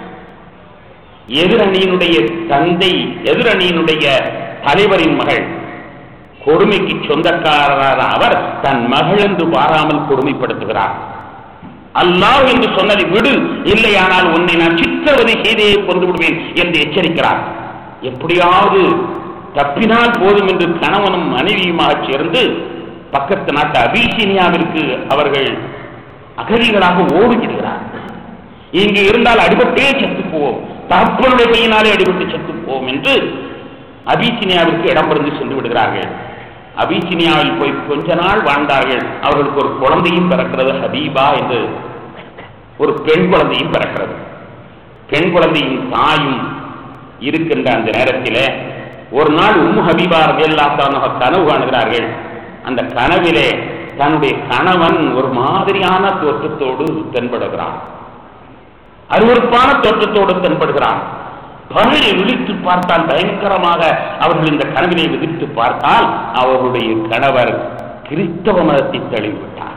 எதிரணியினுடைய தந்தை எதிரணியினுடைய தலைவரின் மகள் கொடுமைக்கு சொந்தக்காரரான அவர் தன் மகள் என்று பாராமல் கொடுமைப்படுத்துகிறார் அல்லாஹ் என்று சொன்னதை விடு இல்லையானால் உன்னை நான் சித்திரவதை செய்தே கொண்டு விடுவேன் என்று எச்சரிக்கிறார் எப்படியாவது தப்பினால் போதும் என்று கணவனும் மனைவியுமாக சேர்ந்து பக்கத்து நாட்டு அபிசீனியாவிற்கு அவர்கள் அகதிகளாக ஓடிவிடுகிறார் இங்கு இருந்தால் அடிபட்டே செத்து போவோம் தகப்பனுடைய கையினாலே அடிபட்டு செத்து போவோம் என்று அபிசீனியாவிற்கு இடம்பெருந்து சென்று விடுகிறார்கள் அபிசீனியாவில் போய் கொஞ்ச நாள் வாழ்ந்தார்கள் அவர்களுக்கு ஒரு குழந்தையும் பிறக்கிறது ஹபீபா என்று ஒரு பெண் குழந்தையும் பிறக்கிறது பெண் குழந்தையின் தாயும் இருக்கின்ற அந்த நேரத்திலே ஒரு நாள் உம்மு ஹபீபா ரலியல்லாஹு கனவு காணுகிறார்கள் அந்த கனவிலே தன்னுடைய கணவன் ஒரு மாதிரியான தோற்றத்தோடு தென்படுகிறான் அருவருப்பான தோற்றத்தோடு தென்படுகிறான் பகலை விழித்து பார்த்தால் பயங்கரமாக அவர்கள் இந்த கனவினை விதித்து பார்த்தால் அவர்களுடைய கணவர் கிறிஸ்தவ மதத்தை தழுவிவிட்டார்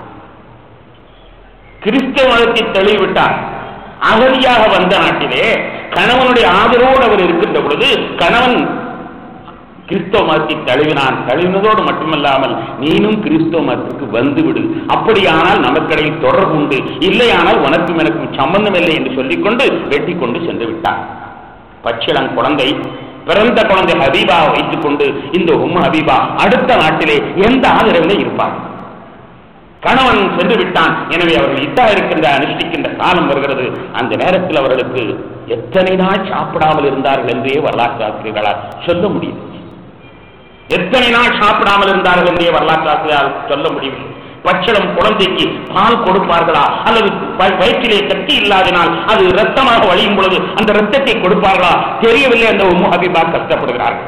கிறிஸ்தவ மதத்தை தழுவிவிட்டார் அகதியாக வந்த நாட்டிலே கணவனுடைய ஆதரவோடு அவர் இருக்கின்ற பொழுது கணவன் கிறிஸ்தவ மதத்தை தழுவினான் தழுவினதோடு மட்டுமல்லாமல் நீனும் கிறிஸ்தவ மதத்துக்கு வந்துவிடு அப்படியானால் நமக்கிடையில் தொடர்பு உண்டு இல்லையானால் உனக்கும் எனக்கும் சம்பந்தம் இல்லை என்று சொல்லிக்கொண்டு வெட்டி கொண்டு சென்று விட்டான் பச்சிளம் குழந்தை பிறந்த குழந்தை ஹபீபா வைத்துக் கொண்டு இந்த உம்மு ஹபீபா அடுத்த நாட்டிலே எந்த ஆதரவிலே இருப்பார் கணவன் சென்று விட்டான் எனவே அவர்கள் இத்தா இருக்கின்ற அனுஷ்டிக்கின்ற காலம் வருகிறது அந்த நேரத்தில் அவர்களுக்கு எத்தனை நாள் சாப்பிடாமல் இருந்தார்கள் என்றே வரலாற்று ஆசிரியர்களால் சொல்ல முடியும் எத்தனை நாள் சாப்பிடாமல் இருந்தார்கள் என்றே வரலாற்று ஆசிரியரால் சொல்ல முடியவில்லை பச்சிளம் குழந்தைக்கு பால் கொடுப்பார்களா அல்லது வ- வயிற்றிலே கட்டி இல்லாதனால் அது ரத்தமாக வழியும் பொழுது அந்த ரத்தத்தை கொடுப்பார்களா தெரியவில்லை அந்த உம்மு ஹபீபா கஷ்டப்படுகிறார்கள்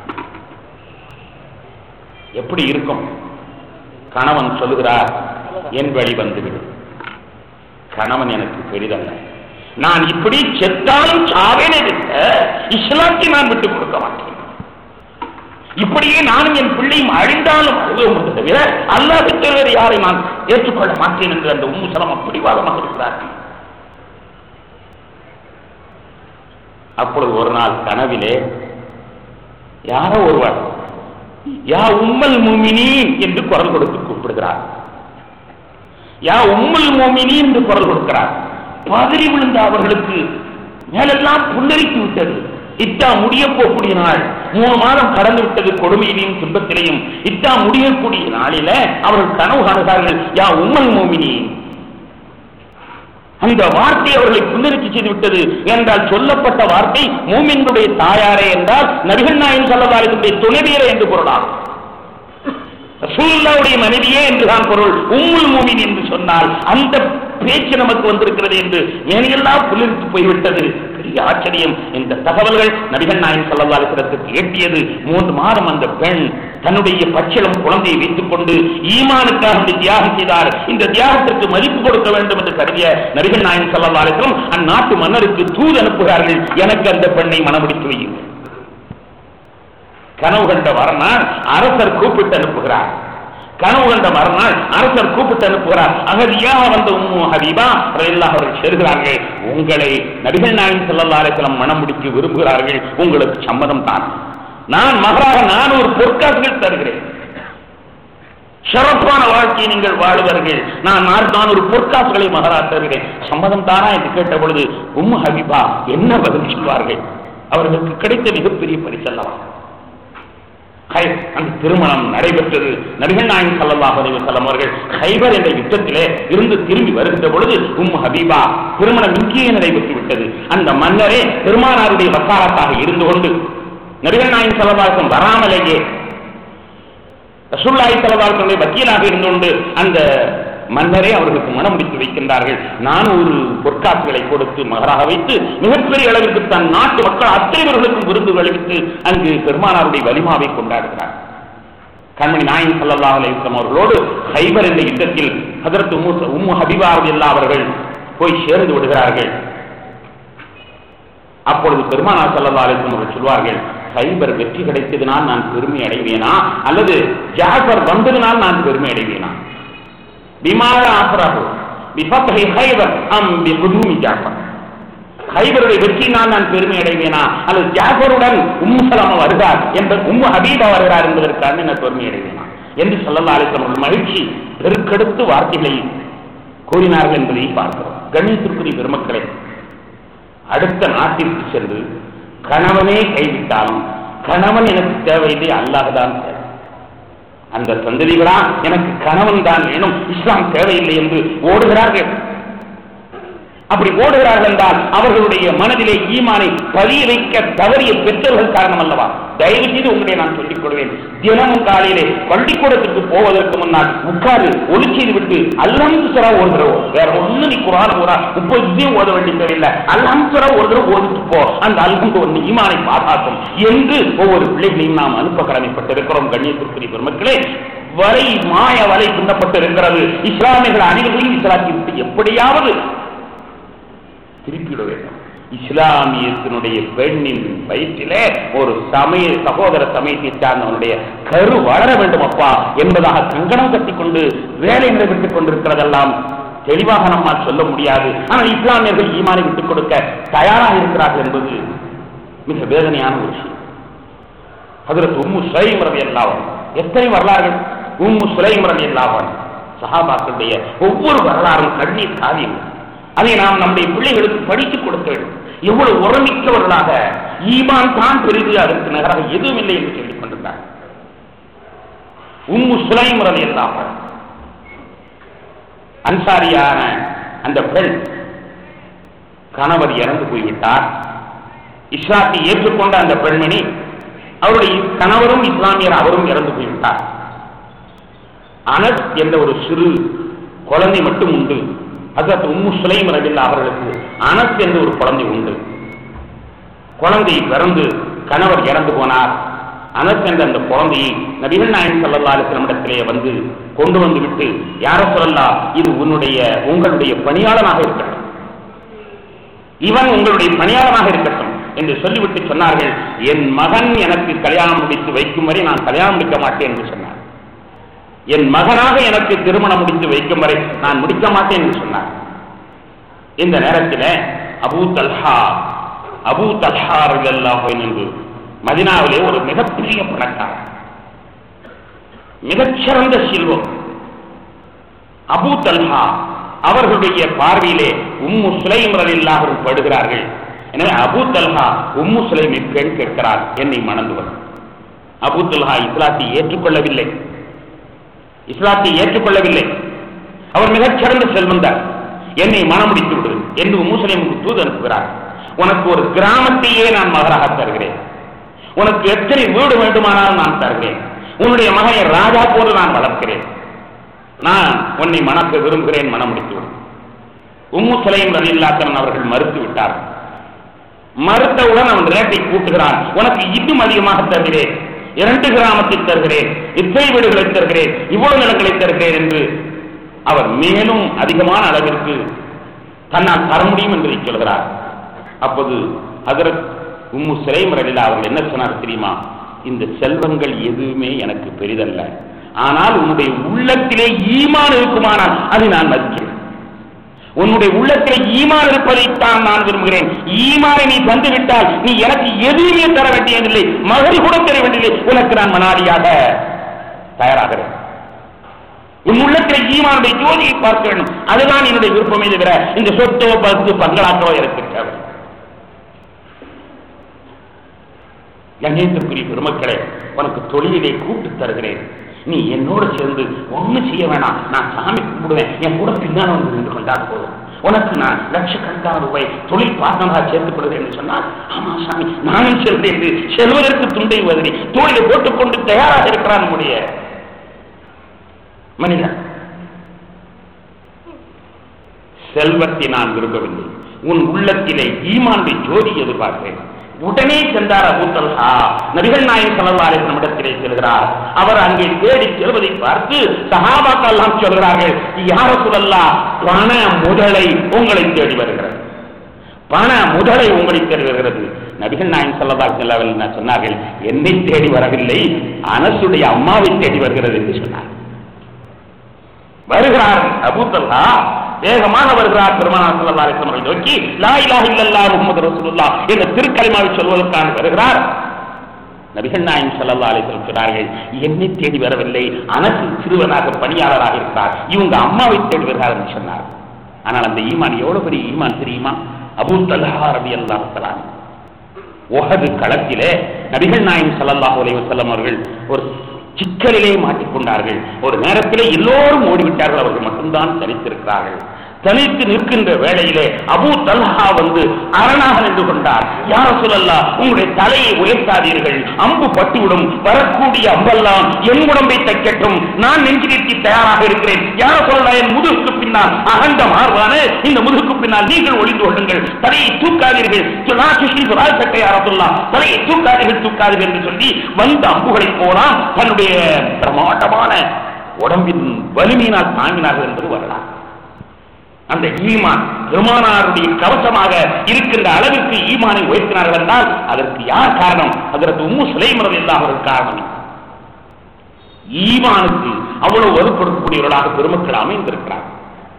எப்படி இருக்கும் கணவன் சொல்லுகிறார் என் வழி வந்துவிடும் கணவன் எனக்கு பெரிதல்ல நான் இப்படி செத்தாலும் சாவேனே தவிர இஸ்லாத்தை நான் விட்டுக் கொடுக்க மாட்டேன் இப்படியே நானும் என் பிள்ளையும் அழிந்தாலும் அழுவோம் தவிர அல்லாஹ் வேறு யாரை நான் ஏற்றுக்கொள்ள மாட்டேன் என்று அந்த உம்மு சலம் அப்படி வாதமாக இருக்கிறார்கள் அப்பொழுது ஒரு நாள் கனவிலே யாரோ ஒருவர் யா உம்மல் மூமினீன் என்று குரல் கொடுத்து கூப்பிடுகிறார் யா உம்மல் மூமினீன் என்று குரல் கொடுக்கிறார் பதறி விழுந்த அவர்களுக்கு மேலெல்லாம் புல்லரித்து விட்டது இத்தா முடிய போகக்கூடிய நாள் மூணு மாதம் கடந்து விட்டது கொடுமையிலையும் துன்பத்திலையும் இத்தா முடியக்கூடிய நாளில அவர்கள் கனவு காணுகிறார்கள் யா உம்மல் மூமினீன் அந்த வார்த்தை அவர்களை புல்லரிச்சு செய்து விட்டது என்றால் சொல்லப்பட்ட வார்த்தை மூமின்களுடைய தாயாரே என்றால் நபிகள் நாயன் சொல்லதாரினுடைய துணைவியரே என்று பொருளாகும் ரசூலுல்லாவுடைய மனைவியே என்றுதான் பொருள் உம்முல் மூமின் என்று சொன்னால் அந்த பேச்சு நமக்கு வந்திருக்கிறது என்று மேனையெல்லாம் புலிர்த்து போய்விட்டது பெரிய ஆச்சரியம் இந்த தகவல்கள் நபிகள் நாயன் சல்லல்லாஹுக்கு எட்டியது மூன்று மாதம் அந்த பெண் தன்னுடைய பச்சிளம் குழந்தையை வைத்துக் கொண்டு ஈமானுக்காக வேண்டி தியாகம் செய்தார் இந்த தியாகத்திற்கு மதிப்பு கொடுக்க வேண்டும் என்று கருதிய நபிகள் நாயன் சல்லல்லாஹும் அந்நாட்டு மன்னருக்கு தூது அனுப்புகிறார்கள் எனக்கு அந்த பெண்ணை மனமுடித்து வையுங்கள் கனவு கண்ட மறுநாள் அரசர் கூப்பிட்டு அனுப்புகிறார் கனவு கண்ட மறுநாள் அரசர் கூப்பிட்டு அனுப்புகிறார் அகதியாக வந்த உம்மு ஹபீபா எல்லாம் அவர்கள் செல்கிறார்கள் உங்களை நபிகள் நாயகம் ஸல்லல்லாஹு அலைஹி வஸல்லம் மனம் முடிக்க விரும்புகிறார்கள் உங்களுக்கு சம்மதம் தான் நான் மகராக நானூறு பொற்காசுகள் தருகிறேன் சிறப்பான வாழ்க்கையை நீங்கள் வாழுவார்கள் நான் நானூறு பொற்காசுகளை மகரா தருகிறேன் சம்மதம் தானா என்று கேட்ட பொழுது உம்மு ஹபீபா என்ன பதில் சொல்வார்கள் அவர்களுக்கு கிடைத்த மிகப்பெரிய பரிசல்லவா ஹை- அந்த திருமணம் நடைபெற்றது நபிகள் நாயகம் ஸல்லல்லாஹு அலைஹி வஸல்லம் அவர்கள் ஹைபர் என்ற யுத்தத்திலே இருந்து திரும்பி வருகின்ற பொழுது உம் ஹபீபா திருமணம் இங்கேயே நடைபெற்று விட்டது அந்த மன்னரே பெருமானாருடைய வக்காலத்தாக இருந்து கொண்டு நபிகள் நாயகம் ஸல்லல்லாஹு அலைஹி வஸல்லம் வராமலேயே ரசூல்லாய் தலவாளுடைய வக்கீலாக இருந்து கொண்டு அந்த மன்னரே அவர்களுக்கு மனம் முடித்து வைக்கின்றார்கள் நான் ஒரு பொற்காசுகளை கொடுத்து மகராக வைத்து மிகப்பெரிய அளவிற்கு தன் நாட்டு மக்கள் அத்தனைவர்களுக்கும் விருந்து விளைவித்து அங்கு பெருமானாருடைய வலிமாவை கொண்டாடுகிறார் கண்மணி நாயன் சல்லா அலிஸ்லாம் அவர்களோடு ஹைபர் என்ற யுத்தத்தில் ஹதரத் உம்மு உம்மு ஹபீபா எல்லா அவர்கள் போய் சேர்ந்து விடுகிறார்கள் அப்பொழுது பெருமானார் சல்லா அலிஸ்லாம் அவர்கள் சொல்வார்கள் ஹைபர் வெற்றி கிடைத்ததினால் நான் பெருமை அடைவேனா அல்லது ஜாஃபர் வந்ததினால் நான் பெருமை அடைவேனா விமான ஆசராகு பிஃபத்ஹி ஹைபர் அம் பிகுதூமி ஜாஃபர் ஹைபருடைய வெற்றினால் நான் பெருமை அடைவேனா அல்லது ஜாஃபருடன் உம்மு சலாமா வருகிறார் என்ற உம்மு ஹபீபா வருகிறார் என்பதற்காக நான் பெருமை அடைவேனா என்று சொல்லல்லா அலிஸ்லாம் அவர்கள் மகிழ்ச்சி பெருக்கெடுத்து வார்த்தைகளை கூறினார்கள் என்பதை பார்க்கிறோம் கணித்திற்குரிய பெருமக்களே அடுத்த நாட்டிற்கு சென்று கணவனே கைவிட்டாலும் கணவன் எனக்கு தேவையில்லை அல்லாஹ்தான் தேவை அந்த சந்ததிகளா எனக்கு கணவன் தான் வேணும் இஸ்லாம் தேவையில்லை என்று ஓடுகிறார்கள் அப்படி ஓடுகிறார்கள் என்றால் அவர்களுடைய மனதிலே ஈமானை பதிய வைக்க தவறிய பெற்றோர்கள் காரணம் அல்லவா தயவு செய்து உங்களை நான் சொல்லிக் கொள்வேன் தினமும் காலையிலே பள்ளிக்கூடத்திற்கு போவதற்கு முன்னால் உட்கார்ந்து ஒளி செய்து விட்டு அல்ஹம்து சுரா ஓதுகிறோம் வேற ஒண்ணு நீ குரான் ஓரா முப்பது இதையும் ஓத வேண்டிய தேவையில்லை அல்ஹம்து சுரா ஒரு தடவை ஓதிட்டு போ அந்த அல்ஹம்து ஒன்று ஈமானை பாதுகாக்கும் என்று ஒவ்வொரு பிள்ளைகளையும் நாம் அனுப்ப கடமைப்பட்டிருக்கிறோம் கண்ணியத்திற்குரிய பெருமக்களே வலை மாய வலை பின்னப்பட்டிருக்கிறது இஸ்லாமியர்கள் அனைவரையும் இஸ்லாத்தை விட்டு எப்படியாவது திருப்பிவிட வேண்டும் இஸ்லாமியத்தினுடைய பெண்ணின் வயிற்றிலே ஒரு சமய சகோதர சமயத்தை சார்ந்தவனுடைய கரு வளர வேண்டும் அப்பா என்பதாக கங்கணம் கட்டிக்கொண்டு வேலை விட்டுக் கொண்டிருக்கிறதெல்லாம் தெளிவாக நம்மால் சொல்ல முடியாது ஆனால் இஸ்லாமியர்கள் ஈமானை விட்டுக் கொடுக்க தயாராக இருக்கிறார்கள் என்பது மிக வேதனையான ஒரு விஷயம் அதற்கு உம்மு சுலைம் ரவி அல்லாவன் எத்தனை வரலாறுகள் உம்மு சுலைம் ரவி அல்லாவன் சஹாபாக்களுடைய ஒவ்வொரு வரலாறும் கண்ணீர் காவியங்கள் அதை நாம் நம்முடைய பிள்ளைகளுக்கு படித்துக் கொடுக்க வேண்டும் எவ்வளவு உரமிக்கவர்களாக ஈமான் தான் பெரிது அதற்கு நகராக எதுவும் இல்லை என்று சொல்லிக் கொண்டிருந்தார் உம்மு சுலைம் ரவி அல்லாமல் அன்சாரியான அந்த பெண் கணவர் இறந்து போய்விட்டார் இஸ்லாத்தை ஏற்றுக்கொண்ட அந்த பெண்மணி அவருடைய கணவரும் இஸ்லாமியர் அவரும் இறந்து போய்விட்டார் அனஸ் என்ற ஒரு சிறு குழந்தை மட்டும் உண்டு அதற்கு உம்மு சுலைம் ரவில்லா அவர்களுக்கு அனஸ் என்ற ஒரு குழந்தை உண்டு குழந்தை பிறந்து கணவர் இறந்து போனார் அனஸ் என்ற அந்த குழந்தையை நபிகள் நாயன் சல்லா அலிஸ்லமிடத்திலே வந்து கொண்டு வந்து விட்டு யார சொல்லலா இது உன்னுடைய உங்களுடைய பணியாளனாக இருக்கட்டும் இவன் உங்களுடைய பணியாளனாக இருக்கட்டும் என்று சொல்லிவிட்டு சொன்னார்கள் என் மகன் எனக்கு கல்யாணம் முடித்து வைக்கும் வரை நான் கல்யாணம் முடிக்க மாட்டேன் என்று சொன்னார் என் மகனாக எனக்கு திருமணம் முடித்து வைக்கும் வரை நான் முடிக்க மாட்டேன் என்று சொன்னார் இந்த நேரத்தில் அபூ தல்ஹா அபூ தல்ஹா ரலியல்லாஹு என்று மதினாவிலே ஒரு மிகப்பெரிய பணக்காரர் மிகச்சிறந்த செல்வம் அபூ தல்ஹா அவர்களுடைய பார்வையிலே உம்மு சுலைம் ரலில்லாஹு படுகிறார்கள் எனவே அபூ தல்ஹா உம்மு சுலைமை பெண் கேட்கிறார் என்னை மணந்துவர் அபூ தல்ஹா இஸ்லாத்தை ஏற்றுக்கொள்ளவில்லை இஸ்லாத்தை ஏற்றுக்கொள்ளவில்லை அவர் மிகச்சிறந்த செல்வந்தார் என்னை மனமுடித்து விடு என்று முஸ்லிமுக்கு தூது அனுப்புகிறார் உனக்கு ஒரு கிராமத்தையே நான் மகராக தருகிறேன் உனக்கு எத்தனை வீடு வேண்டுமானாலும் நான் தருகிறேன் உன்னுடைய மகனை ராஜா போல நான் வளர்க்கிறேன் நான் உன்னை மணக்க விரும்புகிறேன் மனம் முடித்து விடு உம்மு சுலைம் ரலில்லாத்தன் அவர்கள் மறுத்து விட்டார் மறுத்தவுடன் அவன் ரேட்டை கூட்டுகிறான் உனக்கு இன்னும் அதிகமாக தருகிறேன் இரண்டு கிராமத்தை தருகிறேன் இத்தனை வீடுகளை தருகிறேன் இவ்வளவு நிலங்களை தருகிறேன் என்று அவர் மேலும் அதிகமான அளவிற்கு தன்னால் தர முடியும் என்று சொல்கிறார் அப்போது அதற்கு உம்மு சிலைம் ரலிலா அவர்கள் என்ன சொன்னார் தெரியுமா இந்த செல்வங்கள் எதுவுமே எனக்கு பெரிதல்ல ஆனால் உன்னுடைய உள்ளத்திலே ஈமான் இருக்குமானால் அதை நான் மதிக்கிறேன் உன்னுடைய உள்ளத்திலே ஈமான் இருப்பதைத்தான் நான் விரும்புகிறேன் ஈமானை நீ தந்து விட்டால் நீ எனக்கு எதுவுமே தர வேண்டியதில்லை மகள் கூட தர வேண்டியதில்லை உனக்கு நான் மனாடியாக தயாராகிறேன் உன் உள்ளத்திலே ஈமானுடைய ஜோதியை பார்க்க வேண்டும் அதுதான் என்னுடைய விருப்பமே தவிர இந்த சொத்தோ பத்து பங்களாக்கோ எனக்கு தேவை கண்ணியத்திற்குரிய பெருமக்களே உனக்கு தொழிலை கூட்டு தருகிறேன் நீ என்னோடு சேர்ந்து ஒண்ணும் செய்ய வேணாம் நான் சாமி கும்பிடுவேன் என் கூட பின்னால் வந்து நின்று கொண்டால் போதும் உனக்கு நான் லட்சக்கணக்கான ரூபாய் தொழில் பார்ட்னராக சேர்த்துக் கொள்கிறேன் என்று சொன்னால் ஆமா சாமி நானும் செல்வேன் என்று செல்வதற்கு துண்டை உதவி தோழிலை போட்டுக்கொண்டு தயாராக இருக்கிறான் நம்முடைய மனிதன் செல்வத்தை நான் விரும்பவில்லை உன் உள்ளத்திலே ஈமானுடைய ஜோதி எதிர்பார்க்கிறேன் உடனே சென்றார் அபூத்தல்ஹா நபிகள் நாயகம் செலவாறு நம்மிடத்திலே செல்கிறார் அவர் அங்கே தேடி செல்வதை பார்த்து சஹாபாக்கள் எல்லாம் சொல்கிறார்கள் யார சொல்லல்லா பண முதலை உங்களை தேடி வருகிறது பண முதலை உங்களை தேடி வருகிறது நபிகள் நாயகம் செல்லதா செல்லவில்லை சொன்னார்கள் என்னை தேடி வரவில்லை அனசுடைய அம்மாவை தேடி வருகிறது என்று சொன்னார் வருகிறார் அபூத்தல்லா வேகமாக வருகிறார் பெருமானார் ஸல்லல்லாஹு அலைஹி வஸல்லம் அவர்களை நோக்கி லா இலாஹ இல்லல்லாஹ் முஹம்மது ரசூலுல்லாஹ் என்ற திருக்கலிமாவை சொல்வதற்காக வருகிறார் நபிகள் நாயகம் ஸல்லல்லாஹு அலைஹி வஸல்லம் சொன்னார்கள் என்னை தேடி வரவில்லை அனசு சிறுவனாக பணியாளராக இருக்கிறார் இவங்க அம்மாவை தேடி வருகிறார் என்று சொன்னார் ஆனால் அந்த ஈமான் எவ்வளவு பெரிய ஈமான் தெரியுமா அபூ தல்ஹா ரலியல்லாஹு தஆலா உஹது களத்திலே நபிகள் நாயகம் ஸல்லல்லாஹு அலைஹி வஸல்லம் அவர்கள் ஒரு சிக்கலிலே மாட்டிக்கொண்டார்கள் ஒரு நேரத்திலே எல்லோரும் ஓடிவிட்டார்கள் அவர்கள் மட்டும்தான் தனித்திருக்கிறார்கள் தனித்து நிற்கின்ற வேளையிலே அபூ தல்ஹா வந்து அரணாக நின்று கொண்டார் யார சொல்லல்லா உங்களுடைய தலையை உயர்த்தாதீர்கள் அம்பு பட்டுவிடும் வரக்கூடிய அம்பெல்லாம் என் உடம்பை தைக்கட்டும் நான் நெஞ்சிலிருத்தி தயாராக இருக்கிறேன் யார சொல்லலா என் முதுகுக்கு பின்னால் அகண்ட மார்பான இந்த முதுகுக்கு பின்னால் நீங்கள் ஒளிந்து கொள்ளுங்கள் தலையை தூக்காதீர்கள் சட்டை யார சொல்லலாம் தலையை தூக்காதீர்கள் தூக்காதீர்கள் என்று சொல்லி வந்த அம்புகளை போலாம் தன்னுடைய பிரமாண்டமான உடம்பின் வலிமையினால் தாங்கினார்கள் என்பது வரலாறு அந்த ஈமான் பெருமானாருடைய கவசமாக இருக்கின்ற அளவிற்கு ஈமானை உயர்த்தினார்கள் என்றால் அதற்கு யார் காரணம் அதற்கு உம்மு சுலைமரம் இல்லாமல் காரணம் ஈமானுக்கு அவ்வளவு வலுப்படுத்தக்கூடியவர்களாக பெருமக்கள் அமைந்திருக்கிறார்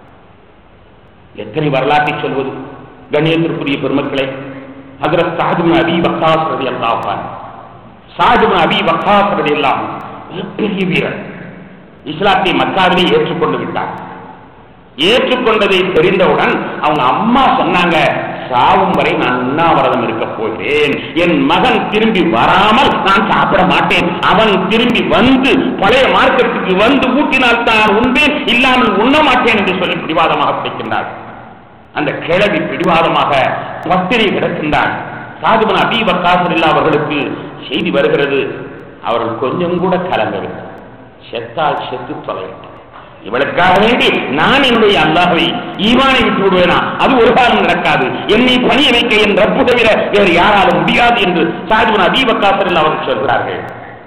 எத்தனை வரலாற்றை சொல்வது கண்ணியத்திற்குரிய பெருமக்களே ஹதரத் சாதும அபி வக்காஸ் ரதி அல்லாஹான் சாதும அபி வக்காஸ் ரதி அல்லாஹ் பெரிய வீரர் இஸ்லாத்தை மக்காவிலே ஏற்றுக்கொண்டு விட்டார் ஏற்றுக்கொண்டதை தெரிந்தவுடன் அவங்க அம்மா சொன்னாங்க சாவும் வரை நான் உண்ணாவிரதம் இருக்க போகிறேன் என் மகன் திரும்பி வராமல் நான் சாப்பிட மாட்டேன் அவன் திரும்பி வந்து பழைய மார்க்கெட்டுக்கு வந்து ஊட்டினால் தான் உண்பேன் இல்லாமல் உண்ண மாட்டேன் என்று சொல்லி பிடிவாதமாக பிடிக்கின்றார் அந்த கிழவி பிடிவாதமாக பத்திரை கிடக்கின்றார் சாதுமன் அபீப காசரில்லா அவர்களுக்கு செய்தி வருகிறது அவர்கள் கொஞ்சம் கூட கலங்கவில்லை செத்தால் செத்து தொலைவிட்டார் இவளுக்காக வேண்டி நான் என்னுடைய அல்லாஹை ஈமானை விட்டு விடுவேனா அது ஒரு காலம் நடக்காது என்னை பணிய வைக்க என் ரப்பு தவிர வேறு யாராலும் முடியாது என்று சாதுவன் அபீபக்காசரில் அவர்கள் சொல்கிறார்கள்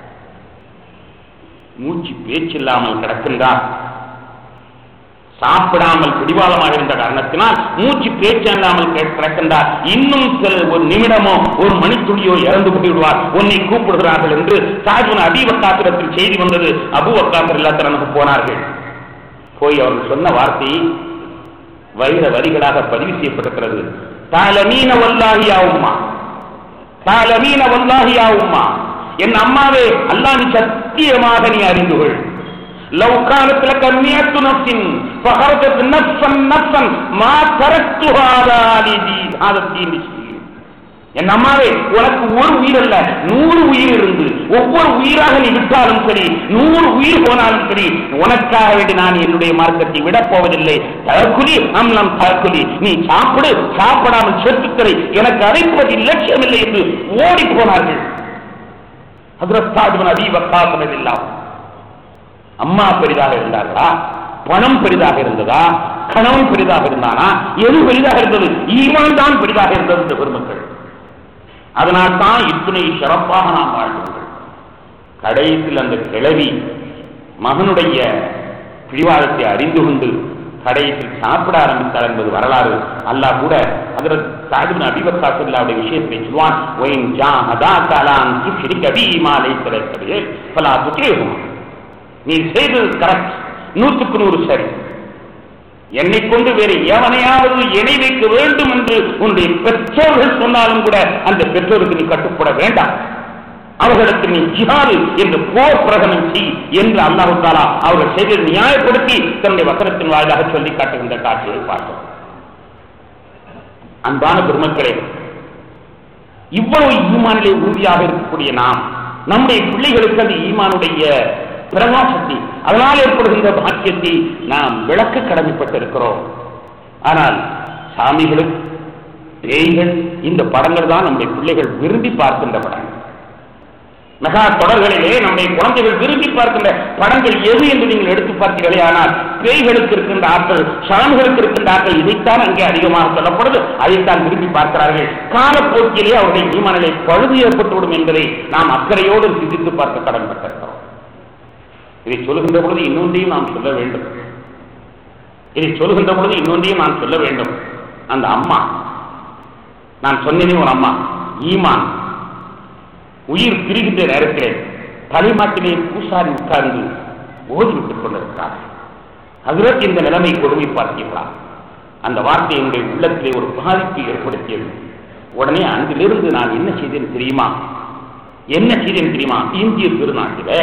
மூச்சு பேச்சில்லாமல் கிடக்கின்றார் சாப்பிடாமல் பிடிவாதமாக இருந்த காரணத்தினால் மூச்சு பேச்சு இல்லாமல் கிடக்கின்றார் இன்னும் சில ஒரு நிமிடமோ ஒரு மணித்துளியோ இறந்து போய்விடுவார் உன்னை கூப்பிடுகிறார்கள் என்று சாஜுவன் அபீபக்காசிரத்தில் செய்தி வந்தது அபு வக்காசர் இல்லாத்தனக்கு போனார்கள் போய் அவர்கள் சொன்ன வார்த்தை வைர வரிகளாக பதிவு செய்யப்பட்டிருக்கிறது தாலமீன வல்லாஹியா உம்மா தாலமீன வல்லாஹியா உம்மா என் அம்மாவே அல்லாஹ் சத்தியமாக நீ அறிந்து கொள் لو كانت لك مئة نفس فخرجت نفسا نفسا ما تركتها على دين هذا الدين என் அம்மாவே உனக்கு ஒரு உயிர் அல்ல நூறு உயிர் இருந்து ஒவ்வொரு உயிராக நீ விட்டாலும் சரி நூறு உயிர் போனாலும் சரி உனக்காக வேண்டி நான் என்னுடைய மார்க்கத்தை விடப் போவதில்லை தற்குலி அம்லம் தற்குலி நீ சாப்பிடு சாப்பிடாமல் செத்துத்தரை எனக்கு அழைப்பதில் லட்சியம் இல்லை என்று ஓடி போனார்கள் அதிரஸ்தாஜுமன் அதீவக்காசனது இல்லாமல் அம்மா பெரிதாக இருந்தார்களா பணம் பெரிதாக இருந்ததா கணவன் பெரிதாக இருந்தானா எது பெரிதாக இருந்தது ஈமான் தான் பெரிதாக இருந்தது இந்த பெருமக்கள் அதனால் தான் இத்தனை சிறப்பாக நாம் வாழ்ந்தோம் கடைசியில் அந்த கிழவி மகனுடைய பிடிவாதத்தை அறிந்து கொண்டு கடைசியில் சாப்பிட ஆரம்பித்தார் என்பது வரலாறு அல்லாஹ் கூட அதில் சாஹிபின் அபிபத்தாசுல்லாவுடைய விஷயத்தை சொல்வான் ஒயின் ஜா அதா காலான் துஷ்ரிக பி மாலை திரைத்தது பலா துட்டேகும் நீ செய்தது கரெக்ட் நூற்றுக்கு நூறு சரி என்னை கொண்டு வேறு எவனையாவது இணை வைக்க வேண்டும் என்று உன்னுடைய பெற்றோர்கள் சொன்னாலும் கூட அந்த பெற்றோருக்கு நீ கட்டுப்பட வேண்டாம் அவர்களுக்கு நீ ஜிஹாது என்று போர் பிரகடனம் செய் என்று அல்லாஹு தாலா அவர்கள் செய்ததை நியாயப்படுத்தி தன்னுடைய வசனத்தின் வாயிலாக சொல்லி காட்டுகின்ற காட்சியை பார்த்தோம் அன்பான பெருமக்களே இவ்வளவு ஈமானிலே உறுதியாக இருக்கக்கூடிய நாம் நம்முடைய பிள்ளைகளுக்கு அந்த ஈமானுடைய பிரகாசத்தை அதனால் ஏற்படுகின்ற பாக்கியத்தை நாம் விளக்க கடமைப்பட்டிருக்கிறோம் ஆனால் சாமிகளுக்கு பேய்கள் இந்த படங்கள் தான் நம்முடைய பிள்ளைகள் விரும்பி பார்க்கின்ற படங்கள் மெகா தொடர்களிலே நம்முடைய குழந்தைகள் விரும்பி பார்க்கின்ற படங்கள் எது என்று நீங்கள் எடுத்து பார்த்தீர்களே ஆனால் பேய்களுக்கு இருக்கின்ற ஆட்கள் ஷான்களுக்கு இருக்கின்ற ஆட்கள் இதைத்தான் அங்கே அதிகமாக சொல்லப்படுது அதைத்தான் விரும்பி பார்க்கிறார்கள் காலப்போக்கிலே அவருடைய ஈமானிலே பழுது ஏற்பட்டுவிடும் என்பதை நாம் அக்கறையோடு சிந்தித்து பார்க்க கடன்பட்டிருக்கிறோம் இதை சொல்லுகின்ற பொழுது இன்னொன்றையும் நாம் சொல்ல வேண்டும் இதை சொல்லுகின்ற பொழுது இன்னொன்றையும் நான் சொல்ல வேண்டும் அந்த அம்மா நான் சொன்னேனே ஒரு அம்மா ஈமான் உயிர் பிரிகின்ற நேரத்திலே தலைமாட்டிலே பூசாரி உட்கார்ந்து ஓதி விட்டுக் கொண்டிருக்கிறார் அதில் இந்த நிலைமை கொடுமை பார்த்தீர்களா அந்த வார்த்தை என்னுடைய உள்ளத்திலே ஒரு பாதிப்பு ஏற்படுத்தியது உடனே அன்றிலிருந்து நான் என்ன செய்தேன் தெரியுமா என்ன செய்தேன் தெரியுமா இந்திய திருநாட்டிலே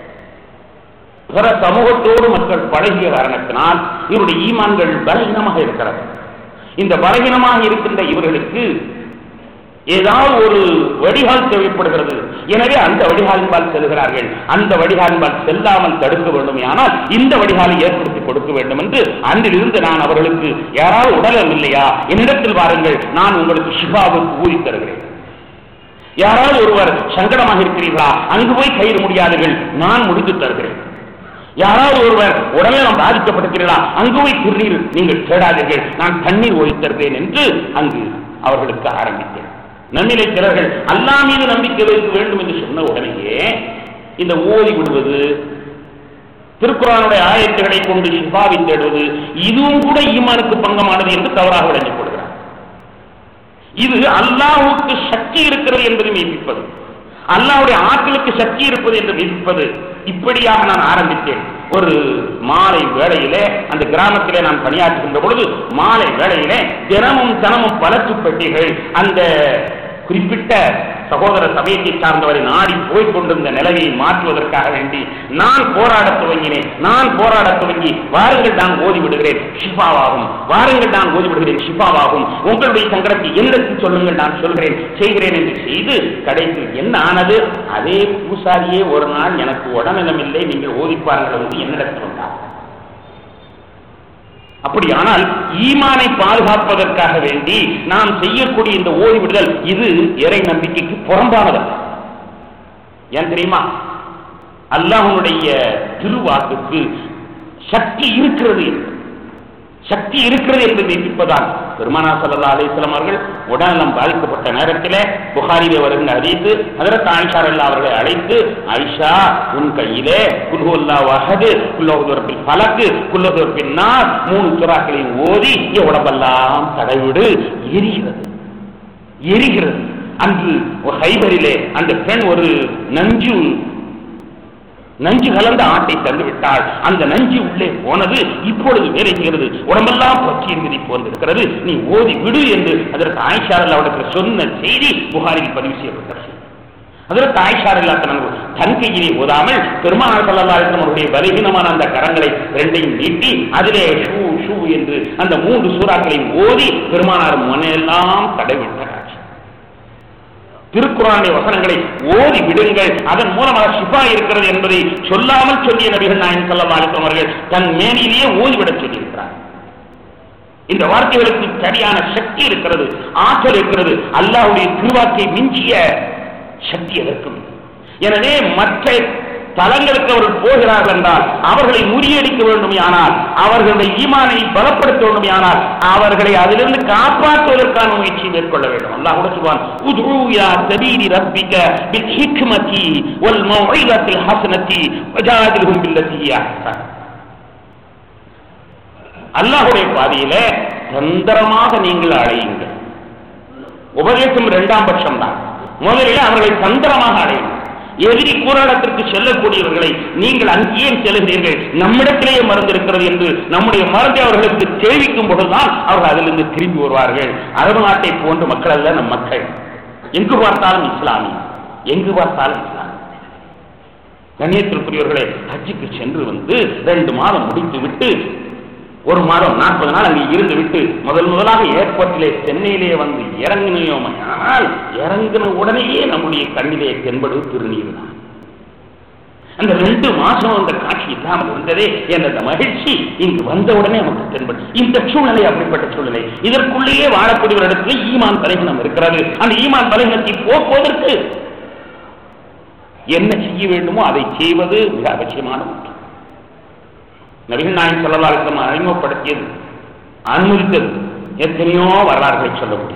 பிற சமூகத்தோடு மக்கள் பழகிய காரணத்தினால் இவருடைய ஈமான்கள் பலகீனமாக இருக்கிறது இந்த பலகீனமாக இருக்கின்ற இவர்களுக்கு ஏதாவது ஒரு வடிகால் தேவைப்படுகிறது எனவே அந்த வடிகாலின்பால் செல்கிறார்கள் அந்த வடிகாலின்பால் செல்லாமல் தடுக்க வேண்டும் ஆனால் இந்த வடிகாலை ஏற்படுத்தி கொடுக்க வேண்டும் என்று அன்றிலிருந்து நான் அவர்களுக்கு யாராவது உடலம் இல்லையா என்னிடத்தில் வாருங்கள் நான் உங்களுக்கு சிவாவுக்கு ஊதி தருகிறேன் யாராவது ஒருவர் சங்கடமாக இருக்கிறீர்களா அங்கு போய் கயிறு முடியாதீர்கள் நான் முடித்து தருகிறேன் யாராவது ஒருவர் உடல்நலம் பாதிக்கப்பட்டிருக்கிறீர்களா அங்கு போய் திருநீர் நீங்கள் தேடாதீர்கள் நான் தண்ணீர் ஓடி தருவேன் என்று அங்கு அவர்களுக்கு ஆரம்பித்தேன் நன்னிலை சிலர்கள் அல்லா மீது நம்பிக்கை வைக்க வேண்டும் என்று சொன்ன உடனேயே இந்த ஓதி விடுவது திருக்குறானுடைய ஆயத்துகளை கொண்டு சிபாவை தேடுவது இதுவும் கூட ஈமானுக்கு பங்கமானது என்று தவறாக விளங்கிக் கொள்கிறார் இது அல்லாஹுக்கு சக்தி இருக்கிறது என்பதை மெய்ப்பிப்பது அல்லாவுடைய ஆற்றலுக்கு சக்தி இருப்பது என்று மெய்ப்பிப்பது இப்படியாக நான் ஆரம்பித்தேன் ஒரு மாலை வேளையிலே அந்த கிராமத்திலே நான் பணியாற்றுகின்ற பொழுது மாலை வேளையிலே தினமும் தினமும் பலத்து பெட்டிகள் அந்த குறிப்பிட்ட சகோதர சமயத்தை சார்ந்தவரை நாடி போய்க் கொண்டிருந்த நிலையை மாற்றுவதற்காக வேண்டி நான் போராடத் துவங்கினேன் நான் போராடத் துவங்கி வாருங்கள் நான் ஓதி விடுகிறேன் ஷிஃபாவாகும் வாருங்கள் நான் ஓதி விடுகிறேன் ஷிஃபாவாகும் உங்களுடைய சங்கடத்தை என்னிடத்தில் சொல்லுங்கள் நான் சொல்கிறேன் செய்கிறேன் என்று செய்து கடைசியில் என்ன ஆனது அதே பூசாரியே ஒரு நாள் எனக்கு உடனலம் இல்லை நீங்கள் ஓதிப்பார்கள் என்று என்னிடத்தில் வந்தார் அப்படியானால் ஈமானை பாதுகாப்பதற்காக வேண்டி நாம் செய்யக்கூடிய இந்த ஓய்விடுதல் இது இறை நம்பிக்கைக்கு புறம்பானதல்ல ஏன் தெரியுமா அல்லாஹனுடைய திருவாக்குக்கு சக்தி இருக்கிறது என்று சக்தி இருக்கிறது என்று நினைப்பதால் பெருமானா சல்லா அலிஸ்லாம் அவர்கள் உடல்நலம் பாதிக்கப்பட்ட நேரத்தில் புகாரிலே வருகின்ற அறிவித்து அதற்கு ஆயிஷா அல்லா அவர்களை அழைத்து ஆயிஷா உன் கையிலே குல்ஹுல்லா வஹது குல்லோதரப்பில் பலக்கு குல்லோதரப்பின் நார் மூணு சுறாக்களையும் ஓதி இங்க உடம்பெல்லாம் தடைவிடு எரிகிறது எரிகிறது அன்று ஒரு ஹைபரிலே அந்த பெண் ஒரு நஞ்சு நஞ்சு கலந்த ஆட்டை தந்து விட்டால் அந்த நஞ்சு உள்ளே போனது இப்பொழுது வேலை செய்கிறது உடம்பெல்லாம் பற்றி என்பதை போன்றிருக்கிறது நீ ஓதி விடு என்று அதற்கு ஆயிஷாரில் அவருக்கு சொன்ன செய்தி புகாரில் பதிவு செய்யப்பட்டது அதற்கு ஆயிஷார் இல்லாத தன் கையிலே ஓதாமல் பெருமானார் சல்லல்லாஹு அவருடைய பலகீனமான அந்த கரங்களை ரெண்டையும் நீட்டி அதிலே ஷூ ஷூ என்று அந்த மூன்று சூறாக்களையும் ஓதி பெருமானார் மனையெல்லாம் தடைவிட்டார் திருக்குறானுடைய வசனங்களை ஓதி விடுங்கள் அதன் மூலமாக சிபா இருக்கிறது என்பதை சொல்லாமல் சொல்லிய நபிகள் நாயன் சல்லா அலிஸ்லாம் அவர்கள் தன் மேனிலேயே ஓதிவிடச் சொல்லியிருக்கிறார் இந்த வார்த்தைகளுக்கு சரியான சக்தி இருக்கிறது ஆற்றல் இருக்கிறது அல்லாஹ்வுடைய திருவாக்கை மிஞ்சிய சக்தி எதற்கும் இல்லை. எனவே மற்ற தலங்களுக்கு அவர்கள் போகிறார்கள் என்றால் அவர்களை முறியடிக்க வேண்டுமையானால் அவர்களுடைய ஈமானை பலப்படுத்த வேண்டுமையானால் அவர்களை அதிலிருந்து காப்பாற்றுவதற்கான முயற்சி மேற்கொள்ள வேண்டும் அல்லாஹ் கூட சொல்வான் உதுஉ இலா சபீலி ரப்பிக பில் ஹிக்மதி வல் மௌஇதத்தில் ஹஸனதி வஜாதில்ஹும் பில்லதி ஹிய அஹ்சன் அல்லாஹ்வுடைய பாதையிலே தந்திரமாக நீங்கள் அழையுங்கள் உபதேசம் இரண்டாம் பட்சம் தான் முதலில் அவர்களை தந்திரமாக அடையுங்கள் எதிரி போராட்டத்திற்கு செல்லக்கூடியவர்களை நீங்கள் அங்கேயே செல்கிறீர்கள் நம்மிடத்திலேயே மருந்து இருக்கிறது என்று நம்முடைய மருந்தை அவர்களுக்கு தெரிவிக்கும் பொழுதுதான் அவர்கள் அதிலிருந்து திரும்பி வருவார்கள் அரபு நாட்டை போன்ற மக்கள் அல்ல நம் மக்கள் எங்கு பார்த்தாலும் இஸ்லாமி எங்கு பார்த்தாலும் இஸ்லாமி கண்ணியத்திற்குரியவர்களே ஹஜ்ஜுக்கு சென்று வந்து ரெண்டு மாதம் முடித்து விட்டு ஒரு மாதம் நாற்பது நாள் அங்கே இருந்து விட்டு முதல் முதலாக ஏர்போர்ட்டிலே சென்னையிலே வந்து இறங்கினோமையானால் இறங்கின உடனேயே நம்முடைய கண்ணிலே தென்படுவது திருநீர் தான் அந்த ரெண்டு மாசம் அந்த காட்சி இல்லாமல் இருந்ததே என்ற மகிழ்ச்சி இங்கு வந்த உடனே நமக்கு தென்படும் இந்த சூழ்நிலை அப்படிப்பட்ட சூழ்நிலை இதற்குள்ளேயே வாழக்கூடியவரிடத்தில் ஈமான் பலகீனம் இருக்கிறது அந்த ஈமான் பலகீனத்தை போக்குவதற்கு என்ன செய்ய வேண்டுமோ அதை செய்வது மிக அவசியமான ஒன்று நபிகள் நாயகம் சொல்லலாசம் அறிமுகப்படுத்தியது அனுமதித்தது எத்தனையோ வரலாறுகளை சொல்ல முடியும்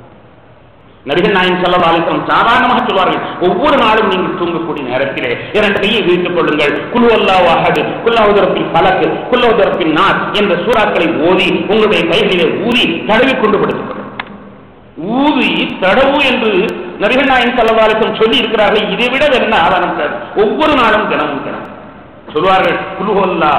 நபிகள் நாயகம் சொல்லலாசம் சாதாரணமாக சொல்வார்கள் ஒவ்வொரு நாளும் நீங்கள் தூங்கக்கூடிய நேரத்திலே இரண்டு கையை விரித்துக் கொள்ளுங்கள் குல்வல்லா வாஹது குல்லாவுதரப்பின் பலக்கு குல்லாவுதரப்பின் நாத் என்ற சூறாக்களை ஓதி உங்களுடைய கைகளிலே ஊதி தடவி கொண்டு படுத்துக் ஊதி தடவு என்று நபிகள் நாயகம் சொல்லலாசம் சொல்லி இருக்கிறார்கள் இதை விட என்ன ஆதாரம் கிடையாது. ஒவ்வொரு நாளும் தினமும் தினம் சொல்வார்கள் குல்ஹுல்லா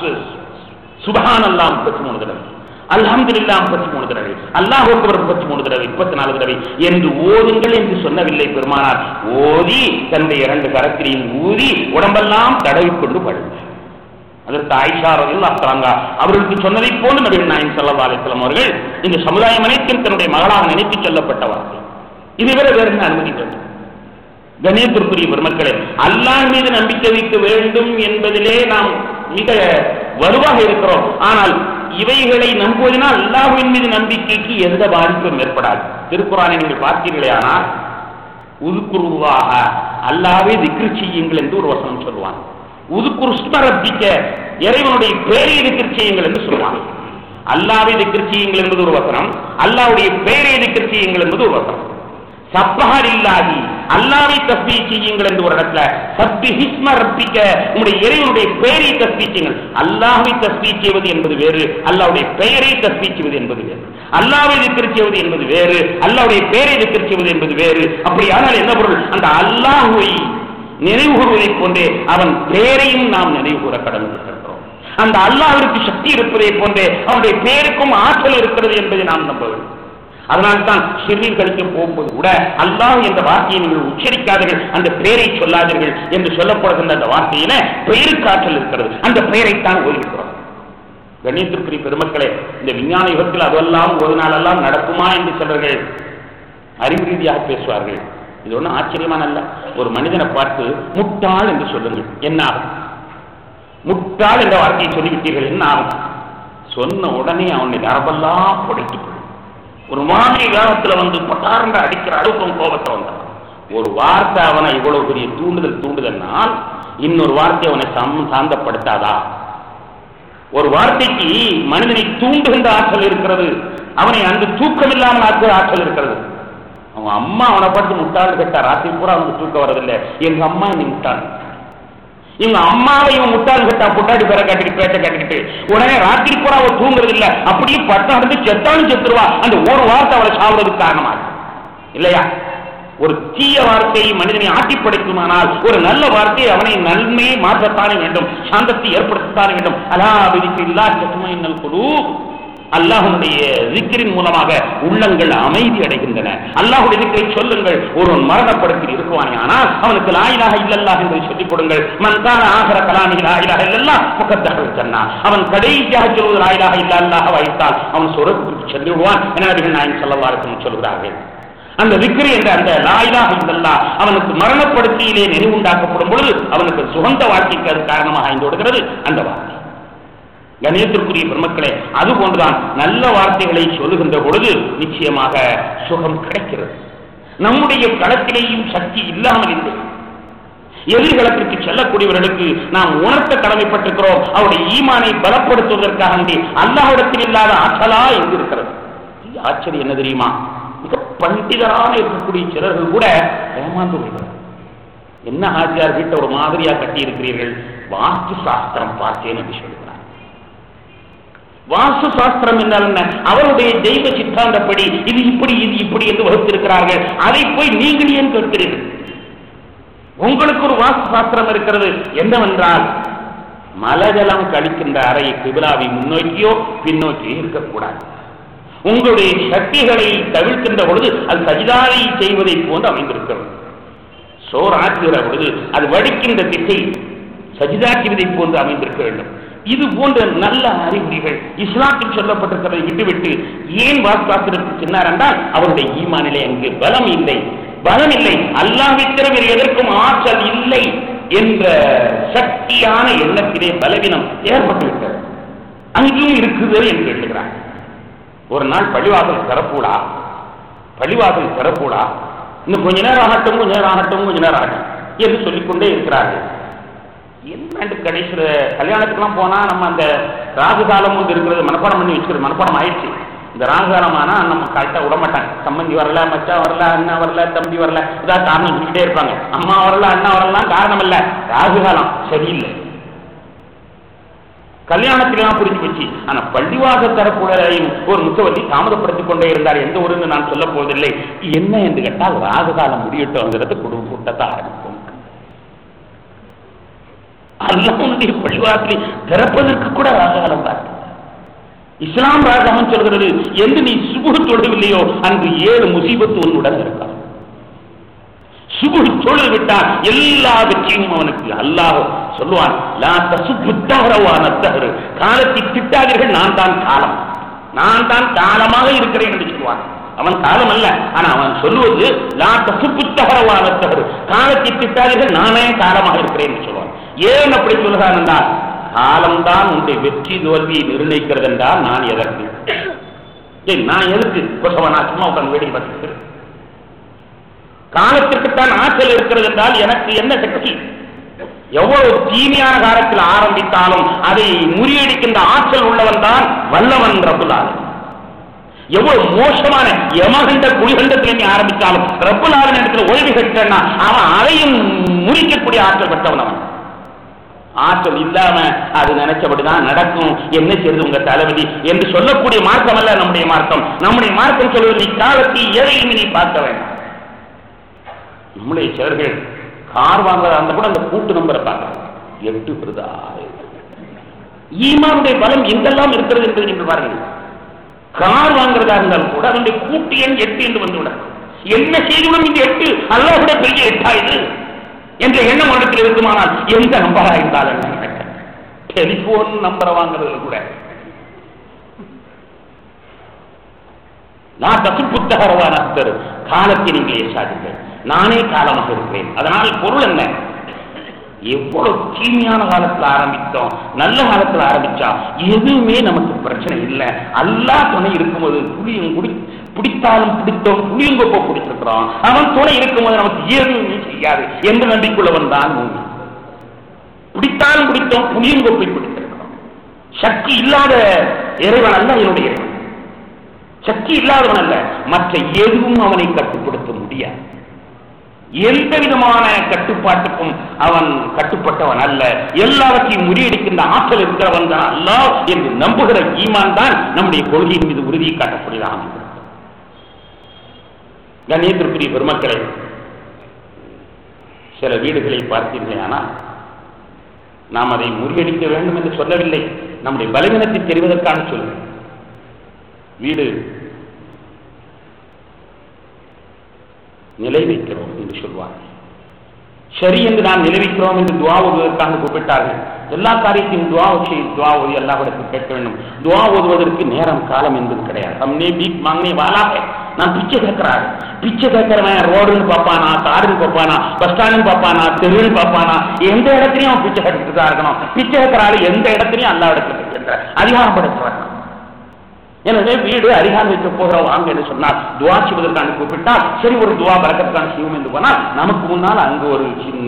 சுபஹான் அல்லா முப்பத்தி மூணு தடவை அல்ஹம்துலில்லாஹ் முப்பத்தி மூணு தடவை அல்லாஹ் அக்பர் முப்பத்தி மூணு தடவை முப்பத்தி நாலு தடவை என்று ஓதுங்கள் என்று சொன்னவில்லை பெருமானார் ஓதி தன்னுடைய இரண்டு கரத்திலையும் ஊதி உடம்பெல்லாம் தடவி கொண்டு படுங்க அதற்கு ஆயிஷா ரலியல்லாஹு அல்லாத்தாங்க அவர்களுக்கு சொன்னதை போன்று நபிகள் நாயகம் ஸல்லல்லாஹு அலைஹி வஸல்லம் அவர்கள் இந்த சமுதாயம் அனைத்தும் தன்னுடைய மகளாக நினைத்து சொல்லப்பட்ட வார்த்தை இதை விட வேறு என்ன அனுமதி வேண்டும் கணேசத்திற்குரிய பெருமக்களே அல்லாஹ் மீது நம்பிக்கை வைக்க வேண்டும் என்பதிலே நாம் மிக வலுவாக இருக்கிறோம் ஆனால் இவைகளை நம்புவதனால் அல்லாஹ்வின் மீது நம்பிக்கைக்கு எந்த பாதிப்பும் ஏற்படாது திருக்குறானை நீங்கள் பார்த்தீர்களே ஆனால் உதுக்குருவாக அல்லாவே திக்ரு செய்யுங்கள் என்று ஒரு வசனம் சொல்லுவான் உதுக்குரு ஸ்மரப்பிக்க இறைவனுடைய பேரை திக்ரு செய்யுங்கள் என்று சொல்லுவான் அல்லாவே திக்ரு செய்யுங்கள் என்பது ஒரு வசனம் அல்லாவுடைய பெயரை திக்ரு செய்யுங்கள் என்பது ஒரு வசனம் சப்பஹர் இல்லாதி அல்லாவை தஸ்பீ செய்யுங்கள் என்று ஒரு இடத்துல சப்பி ஹிஸ்ம ரப்பிக்க உங்களுடைய இறைவனுடைய பெயரை தஸ்பீ செய்யுங்கள் அல்லாஹ்வை தஸ்பீ செய்வது என்பது வேறு அல்லாவுடைய பெயரை தஸ்பீ செய்வது என்பது வேறு அல்லாவை திக்கர் செய்வது என்பது வேறு அல்லாவுடைய பெயரை திக்கர் செய்வது என்பது வேறு அப்படியானால் என்ன பொருள் அந்த அல்லாஹுவை நினைவு கூறுவதைப் போன்றே அவன் பெயரையும் நாம் நினைவு கூற கடமைப்பட்டிருக்கிறோம் அந்த அல்லாஹ்விற்கு சக்தி இருப்பதை போன்றே அவனுடைய பெயருக்கும் ஆற்றல் இருக்கிறது என்பதை நாம் நம்ப வேண்டும் அதனால்தான் சிறுநீர் கழிக்க போகும்போது கூட அல்லாஹ் என்ற வார்த்தையை நீங்கள் உச்சரிக்காதீர்கள் அந்த பெயரை சொல்லாதீர்கள் என்று சொல்லப்படுகின்ற அந்த வார்த்தையில பெயருக்கு ஆற்றல் இருக்கிறது அந்த பெயரைத்தான் ஓய்விக்கிறோம் கணியத்திற்குரிய பெருமக்களே இந்த விஞ்ஞான யுகத்தில் அதெல்லாம் ஒரு நாளெல்லாம் நடக்குமா என்று சிலர்கள் அறிவு ரீதியாக பேசுவார்கள் இது ஒன்றும் ஆச்சரியமான அல்ல ஒரு மனிதனை பார்த்து முட்டாள் என்று சொல்லுங்கள் என்ன ஆகும் முட்டாள் என்ற வார்த்தையை சொல்லிவிட்டீர்கள் என்ன ஆகும் சொன்ன உடனே அவனுடைய நரம்பெல்லாம் பொடித்து போடும் ஒரு மாதிரி வேகத்துல வந்து பட்டாரண்ட அடிக்கிற அளவுக்கு கோபத்தை வந்தான் ஒரு வார்த்தை அவனை இவ்வளவு பெரிய தூண்டுதல் தூண்டுதல்னால் இன்னொரு வார்த்தை அவனை சம் சாந்தப்படுத்தாதா ஒரு வார்த்தைக்கு மனிதனை தூண்டுகின்ற ஆற்றல் இருக்கிறது அவனை அந்த தூக்கம் இல்லாமல் ஆக்குற ஆற்றல் இருக்கிறது அவன் அம்மா அவனை பார்த்து முட்டாள் கேட்டா ராத்திரி பூரா அவனுக்கு தூக்கம் வரதில்லை எங்க அம்மா என்னை முட்டாள் இவங்க அம்மாவை இவன் முட்டாள் கட்டா புட்டாடி பேர காட்டிட்டு பேச்ச காட்டிக்கிட்டு உடனே ராத்திரி பூரா அவ தூங்குறது இல்ல அப்படியே பட்டம் அடைந்து செத்தாலும் செத்துருவா அந்த ஒரு வார்த்தை அவளை சாவுறதுக்கு காரணமாக இல்லையா ஒரு தீய வார்த்தையை மனிதனை ஆட்டி படைக்குமானால் ஒரு நல்ல வார்த்தை அவனை நன்மையை மாற்றத்தானே வேண்டும் சாந்தத்தை ஏற்படுத்தத்தானே வேண்டும் அலா விதிக்கு இல்லா சத்துமையினல் குழு அல்லாஹனுடைய திக்கிரின் மூலமாக உள்ளங்கள் அமைதி அடைகின்றன அல்லாஹுடைய திக்கரை சொல்லுங்கள் ஒருவன் மரணப்படுத்தி இருக்குவானே ஆனால் அவனுக்கு லாயிலாக இல்லல்லாஹ் என்று சொல்லிக் கொடுங்கள் மன்தான ஆகர கலாமி லாயிலாக இல்லல்லா முகத்தகல் சொன்னா அவன் கடைசியாக சொல்வது லாயிலாக இல்ல அல்லாஹ் வைத்தால் அவன் சொரத்துக்கு சென்று விடுவான் என நபிகள் நாயகம் ஸல்லல்லாஹு சொல்கிறார்கள் அந்த விக்ரி என்ற அந்த லாயிலாக இல்லல்லா அவனுக்கு மரணப்படுத்தியிலே நினைவுண்டாக்கப்படும் பொழுது அவனுக்கு சுகந்த வாழ்க்கைக்கு அது காரணமாக ஐந்து விடுகிறது அந்த வார்த்தை கணியத்திற்குரிய பெருமக்களே அது போன்றுதான் நல்ல வார்த்தைகளை சொல்லுகின்ற பொழுது நிச்சயமாக சுகம் கிடைக்கிறது நம்முடைய களத்திலேயும் சக்தி இல்லாமல் இல்லை எதிர்களத்திற்கு செல்லக்கூடியவர்களுக்கு நாம் உணர்த்த கடமைப்பட்டிருக்கிறோம் அவருடைய ஈமானை பலப்படுத்துவதற்காக வேண்டி அல்லாஹிடத்தில் இல்லாத ஆற்றலா எங்கு இருக்கிறது இது ஆச்சரியம் என்ன தெரியுமா மிக பண்டிதரான இருக்கக்கூடிய சிலர்கள் கூட ஏமாந்து விடுகிறார் என்ன ஆச்சியார் வீட்டை ஒரு மாதிரியா கட்டி இருக்கிறீர்கள் வாஸ்து சாஸ்திரம் பார்த்தேன் என்று சொல்லுகிறார் வாஸ்து சாஸ்திரம் என்றால் என்ன அவருடைய தெய்வ சித்தாந்தப்படி இது இப்படி இது இப்படி என்று வகுத்திருக்கிறார்கள் அதை போய் நீங்கள் ஏன் கேட்கிறீர்கள் உங்களுக்கு ஒரு வாஸ்து சாஸ்திரம் இருக்கிறது என்னவென்றால் மலஜலம் கழிக்கின்ற அறை கிபிலாவை முன்னோக்கியோ பின்னோக்கியோ இருக்கக்கூடாது உங்களுடைய சக்திகளை தவிர்க்கின்ற பொழுது அது சஜிதாவை செய்வதை போன்று அமைந்திருக்கிறது சோர் ஆற்றுகிற பொழுது அது வடிக்கின்ற திசை சஜிதா செய்வதை போன்று அமைந்திருக்க வேண்டும் இது போன்ற நல்ல அறிகுறிகள் இஸ்லாத்தில் சொல்லப்பட்டிருக்கிறதை விட்டுவிட்டு ஏன் வாஸ்தாத்திற்கு சொன்னார் என்றால் அவருடைய ஈமானிலே அங்கு பலம் இல்லை பலம் இல்லை அல்லாவித்திர வேறு எதற்கும் ஆற்றல் இல்லை என்ற சக்தியான எண்ணத்திலே பலவீனம் ஏற்பட்டுவிட்டது அங்கும் இருக்குது என்று எழுதுகிறார் ஒரு நாள் பழிவாசல் திறப்பூடா பழிவாசல் திறப்பூடா இன்னும் கொஞ்ச நேரம் ஆகட்டும் கொஞ்ச நேரம் ஆகட்டும் கொஞ்ச நேரம் ஆகட்டும் என்று சொல்லிக்கொண்டே இருக்கிறார்கள் என்ன கடைசியில கல்யாணத்துக்குலாம் போனா நம்ம அந்த ராகு காலம் வந்து இருக்கிறது மனப்பாடம் பண்ணி வச்சுக்கிறது மனப்பாடம் ஆயிடுச்சு இந்த ராகு காலம் ஆனா நம்ம கரெக்டா விட மாட்டாங்க சம்மந்தி வரல மச்சான் வரல அண்ணா வரல தம்பி வரல இதான் காரணம் சொல்லிட்டே இருப்பாங்க அம்மா வரல அண்ணா வரலாம் காரணம் இல்ல ராகு காலம் சரியில்லை கல்யாணத்திலாம் புரிஞ்சு போச்சு ஆனா பள்ளிவாச தரப்புழையும் ஒரு முத்தவதி தாமதப்படுத்திக் கொண்டே இருந்தார் எந்த ஊருன்னு நான் சொல்ல போவதில்லை என்ன என்று கேட்டால் ராகு காலம் முடியட்டும்ங்கிறது குடும்ப கூட்டத்தை ஆரம்பிக்கும் அல்லாவுடைய பள்ளிவாசலை திறப்பதற்கு கூட ராககாலம் பார்த்து இஸ்லாம் ராகவன் சொல்கிறது என்று நீ சுபுகு தொழவில்லையோ அன்று ஏழு முசீபத்து உன்னுடன் இருக்கான் சுபுகு தொழில் விட்டால் எல்லா வெற்றியும் அவனுக்கு அல்லாஹ் சொல்லுவான் லா தசுப்பு தகரவான தகரு காலத்தை திட்டாதீர்கள் நான் தான் காலம் நான் தான் காலமாக இருக்கிறேன் என்று சொல்லுவான் அவன் காலம் அல்ல ஆனா அவன் சொல்லுவது லா தசுப்பு தகரவான தகரு காலத்தை திட்டாதீர்கள் நானே காலமாக இருக்கிறேன் என்று சொல்லுவான் ஏன் அப்படி சொல்கிறான் என்றால் காலம்தான் உன்னுடைய வெற்றி தோல்வியை நிர்ணயிக்கிறது என்றால் நான் எதற்கு ஏய், நான் எதுக்கு கொசவனா சும்மா உட்கார்ந்து வேடிக்கை பார்த்துக்கிறேன் காலத்திற்குத்தான் ஆற்றல் இருக்கிறது என்றால் எனக்கு என்ன சக்தி எவ்வளவு தீமையான காலத்தில் ஆரம்பித்தாலும் அதை முறியடிக்கின்ற ஆற்றல் உள்ளவன் தான் வல்லவன் ரபுலால் எவ்வளவு மோசமான யமகண்ட குளிகண்டத்தில் நீ ஆரம்பித்தாலும் ரப்புலாவின் இடத்துல ஓய்வு கட்டா அவன் அதையும் முறிக்கக்கூடிய ஆற்றல் பெற்றவன் அவன் ஆற்றல் இல்லாம அது நினைச்சபடிதான் நடக்கும் என்ன செய்யுது உங்க தளபதி என்று சொல்லக்கூடிய மார்க்கம் அல்ல நம்முடைய மார்க்கம் நம்முடைய மார்க்கம் சொல்வது நீ காலத்தை எதையும் நீ பார்க்க வேண்டாம் நம்முடைய சிலர்கள் கார் வாங்குறதா இருந்தா கூட அந்த கூட்டு நம்பரை பார்க்கறாங்க எட்டு வருதா ஈமானுடைய பலம் எங்கெல்லாம் இருக்கிறது என்பதை நீங்கள் பாருங்கள் கார் வாங்குறதா இருந்தாலும் கூட அதனுடைய கூட்டு எண் எட்டு என்று வந்துவிடும் என்ன செய்திகளும் இந்த எட்டு அல்லாஹ்விட பெரிய எட்டா இது என்ற எண்ணம் இடத்தில் இருக்குமானால் எந்த நம்பரா இருந்தாலும் டெலிபோன் நம்பரை வாங்குறதுல கூட நான் தசு புத்தகரவான காலத்தை நீங்கள் ஏசாதீர்கள் நானே காலமாக இருக்கிறேன் அதனால் பொருள் என்ன எவ்வளவு தீமையான காலத்துல ஆரம்பித்தோம் நல்ல காலத்துல ஆரம்பிச்சா எதுவுமே நமக்கு பிரச்சனை இல்லை அல்லா துணை இருக்கும்போது புளியும் குடி பிடித்தாலும் பிடித்தோம் புளியங்கொப்ப பிடிச்சிருக்கிறோம் அவன் துணை இருக்கும்போது நமக்கு எதுவுமே செய்யாது என்று நம்பிக்குள்ளவன் தான் உண்மை பிடித்தாலும் பிடித்தோம் புளியங்கொப்பை பிடித்திருக்கிறோம் சக்தி இல்லாத இறைவன் அல்ல என்னுடைய இறைவன் சக்தி இல்லாதவன் அல்ல மற்ற எதுவும் அவனை கட்டுப்படுத்த முடியாது எந்த விதமான கட்டுப்பாட்டுக்கும் அவன் கட்டுப்பட்டவன் அல்ல எல்லாவற்றையும் முறியடிக்கின்ற ஆற்றல் இருக்கிறவன் தான் அல்லா என்று நம்புகிற ஈமான் தான் நம்முடைய கொள்கையின் மீது உறுதியை காட்டக்கூடியதாக அமைகிறது கண்ணியத்திற்குரிய பெருமக்களை சில வீடுகளை பார்த்தீர்களானால் நாம் அதை முறியடிக்க வேண்டும் என்று சொல்லவில்லை நம்முடைய பலவீனத்தை தெரிவதற்கான சொல்கிறேன் வீடு நிலை வைக்கிறோம் என்று சொல்வார் சரி என்று நாம் நிலைவிக்கிறோம் என்று துவா ஓதுவதற்காக கூப்பிட்டார்கள் எல்லா காரியத்தையும் துவா வச்சு துவா ஓதி எல்லாவிடத்தில் கேட்க வேண்டும் துவா ஓதுவதற்கு நேரம் காலம் என்பது கிடையாது हमने भीख मांगने वाला है நான் பிச்சை கேட்கிறாரு பிச்சை கேட்கிறவன் ரோடுன்னு பார்ப்பானா காருன்னு பார்ப்பானா பஸ் ஸ்டாண்டுன்னு பார்ப்பானா தெருன்னு பார்ப்பானா எந்த இடத்துலயும் அவன் பிச்சை கேட்டுட்டு தான் இருக்கணும் பிச்சை கேட்கிறாரு எந்த இடத்துலயும் அல்லா இடத்துல கேட்கிற அதிகாரம் படைத்தவன் எனவே வீடு அரிகான் வைக்க போகிறோம் வாங்க என்று சொன்னார் துவா செய்வதற்கான கூப்பிட்டால் சரி ஒரு துவா பறக்கத்துக்கான செய்வோம் என்று போனால் நமக்கு முன்னால் அங்கு ஒரு சின்ன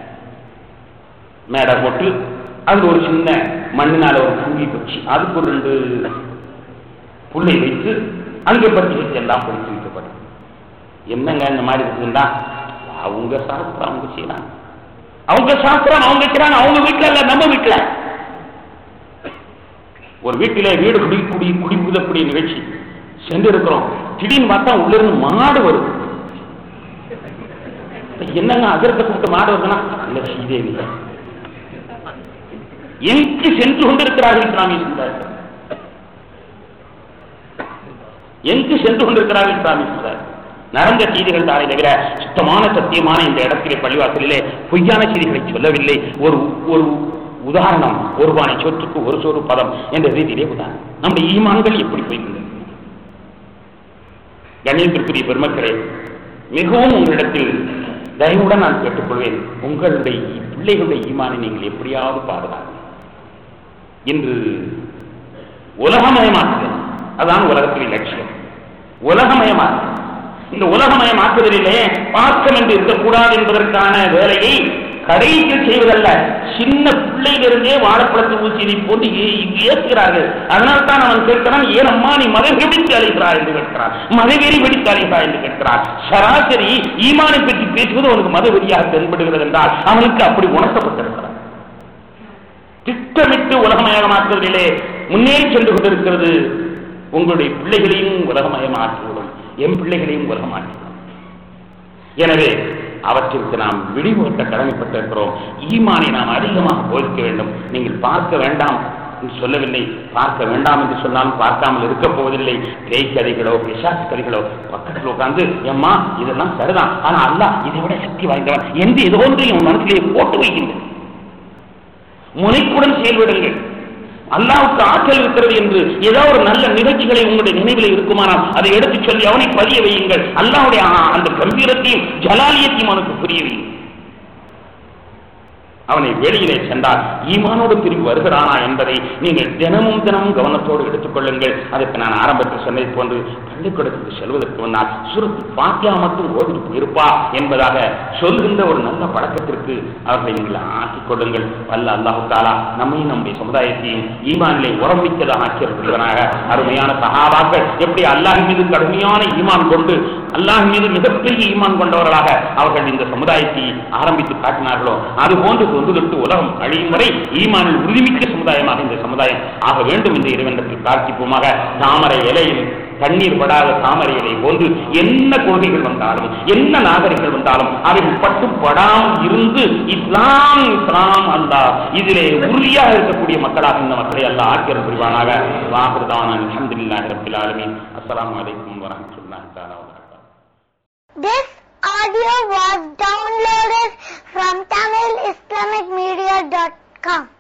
மேடை போட்டு அங்கு ஒரு சின்ன மண்ணினால ஒரு புள்ளி வச்சு அதுக்கு ஒரு ரெண்டு புள்ளை வைத்து அங்கே படிச்சு வச்சு எல்லாம் படிச்சு வைக்கப்படும் என்னங்க இந்த மாதிரி இருக்குதுண்டா அவங்க சாஸ்திரம் அவங்க செய்யலாம் அவங்க சாஸ்திரம் அவங்க செய்யறாங்க அவங்க வீட்டுல இல்ல நம்ம வீட்டுல ஒரு வீட்டிலே வீடு குடி குடி குடி புதக்கூடிய நிகழ்ச்சி சென்று இருக்கிறோம் திடீர்னு பார்த்தா உள்ள இருந்து மாடு வருது என்னங்க அதிரத்தை கூப்பிட்டு மாடு வருதுன்னா இல்ல ஸ்ரீதேவி எங்கு சென்று கொண்டிருக்கிறார்கள் இஸ்லாமிய சமுதாயம் எங்கு சென்று கொண்டிருக்கிறார்கள் இஸ்லாமிய சமுதாயம் நடந்த செய்திகள் தானே தவிர சுத்தமான சத்தியமான இந்த இடத்திலே பள்ளிவாசலிலே பொய்யான செய்திகளை சொல்லவில்லை ஒரு ஒரு உதாரணம் ஒரு பானை சொத்துக்கு ஒரு சோறு பதம் என்ற ரீதியிலே உதாரணம் நம்முடைய ஈமான்கள் எப்படி போய்கின்றன கண்ணியத்திற்குரிய பெருமக்களே மிகவும் உங்களிடத்தில் தயவுடன் நான் கேட்டுக்கொள்வேன் உங்களுடைய பிள்ளைகளுடைய ஈமானை நீங்கள் எப்படியாவது பாதுகாக்க இன்று உலகமயமாக்குதல் அதான் உலகத்தின் லட்சியம் உலகமயமாக்குதல் இந்த உலகமயமாக்குதலிலே பாக்கம் என்று இருக்கக்கூடாது என்பதற்கான வேலையை கடைசியில் செய்வதல்ல சின்ன பிள்ளையிலிருந்தே வாழைப்பழத்தை ஊசியை போட்டு ஏ- ஏசுகிறார்கள் அதனால் தான் அவன் கேட்கிறான் ஏன் அம்மா நீ மத வெடித்து அழைக்கிறாய் என்று கேட்கிறான் மதவெறி வெடித்து அழைக்கிறாய் என்று கேட்கிறான் சராசரி ஈமானை பற்றி பேசுவது அவனுக்கு மதவெறியாக தென்படுகிறது என்றால் அவனுக்கு அப்படி உணர்த்தப்பட்டிருக்கிறான் திட்டமிட்டு உலகமயமாக்குவதிலே முன்னேறி சென்று கொண்டிருக்கிறது உங்களுடைய பிள்ளைகளையும் உலகமயமாக்கிவிடும் என் பிள்ளைகளையும் உலகமாக்கிவிடும் எனவே அவற்றிற்கு நாம் விழிவுகட்ட கடமைப்பட்டிருக்கிறோம் ஈமானை நாம் அதிகமாக போதிக்க வேண்டும் நீங்கள் பார்க்க வேண்டாம் என்று சொல்லவில்லை பார்க்க வேண்டாம் என்று சொன்னாலும் பார்க்காமல் இருக்க போவதில்லை பேய் கதைகளோ பிசாசு கதைகளோ பக்கத்தில் உட்கார்ந்து எம்மா இதெல்லாம் சரிதான் ஆனா அல்லாஹ் இதை விட சக்தி வாய்ந்தவன் என்று ஏதோ ஒன்று என் மனசிலே போட்டு வைக்கின்றேன் முனைப்புடன் செயல்படுங்கள் அல்லாவுக்கு ஆற்றல் இருக்கிறது என்று ஏதோ ஒரு நல்ல நிகழ்ச்சிகளை உங்களுடைய நினைவில் இருக்குமானால் அதை எடுத்துச் சொல்லி அவனை பதிய வையுங்கள் அல்லாவுடைய ஆ- அந்த கம்பீரத்தையும் ஜலாலியத்தையும் அவனுக்கு புரிய வையுங்கள் அவனை வெளியிலே சென்றால் ஈமானோடு திரும்பி வருகிறானா என்பதை நீங்கள் தினமும் தினமும் கவனத்தோடு எடுத்துக் கொள்ளுங்கள் அதுக்கு நான் ஆரம்பத்தில் சொன்னதை போன்று பள்ளிக்கூடத்துக்கு செல்வதற்கு முன்னால் சுருத்து பாத்தியா மட்டும் ஓதிட்டு போயிருப்பா என்பதாக சொல்கின்ற ஒரு நல்ல பழக்கத்திற்கு அவர்களை நீங்கள் ஆக்கிக் கொள்ளுங்கள் வல்ல அல்லாஹு தாலா நம்மையும் நம்முடைய சமுதாயத்தையும் ஈமானிலே உரம்பிக்கதாக ஆக்கியிருக்கிறவனாக அருமையான சகாபாக்கள் எப்படி அல்லாஹ் மீது கடுமையான ஈமான் கொண்டு அல்லாஹ் மீது மிகப்பெரிய ஈமான் கொண்டவர்களாக அவர்கள் இந்த சமுதாயத்தை ஆரம்பித்து காட்டினார்களோ அதுபோன்று தொன்று தொட்டு உலகம் அழியும் வரை ஈமானில் உறுதிமிக்க சமுதாயமாக இந்த சமுதாயம் ஆக வேண்டும் என்று இறைவனத்தில் பிரார்த்திப்போமாக தாமரை இலையில் தண்ணீர் படாத தாமரை இலை போன்று என்ன கொள்கைகள் வந்தாலும் என்ன நாகரிகள் வந்தாலும் அவைகள் பட்டு படாமல் இருந்து இஸ்லாம் இஸ்லாம் அல்லாஹ் இதிலே உறுதியாக இருக்கக்கூடிய மக்களாக இந்த மக்களை அல்லாஹ் ஆக்கியர் புரிவானாக வாகிருதான அல்ஹம்துலில்லாஹி ரப்பில் ஆலமீன் அஸ்ஸலாமு அலைக்கும் வரஹ்மத்துல்லாஹி தஆலா வபரகாத்துஹு This audio was downloaded from TamilIslamicMedia.com.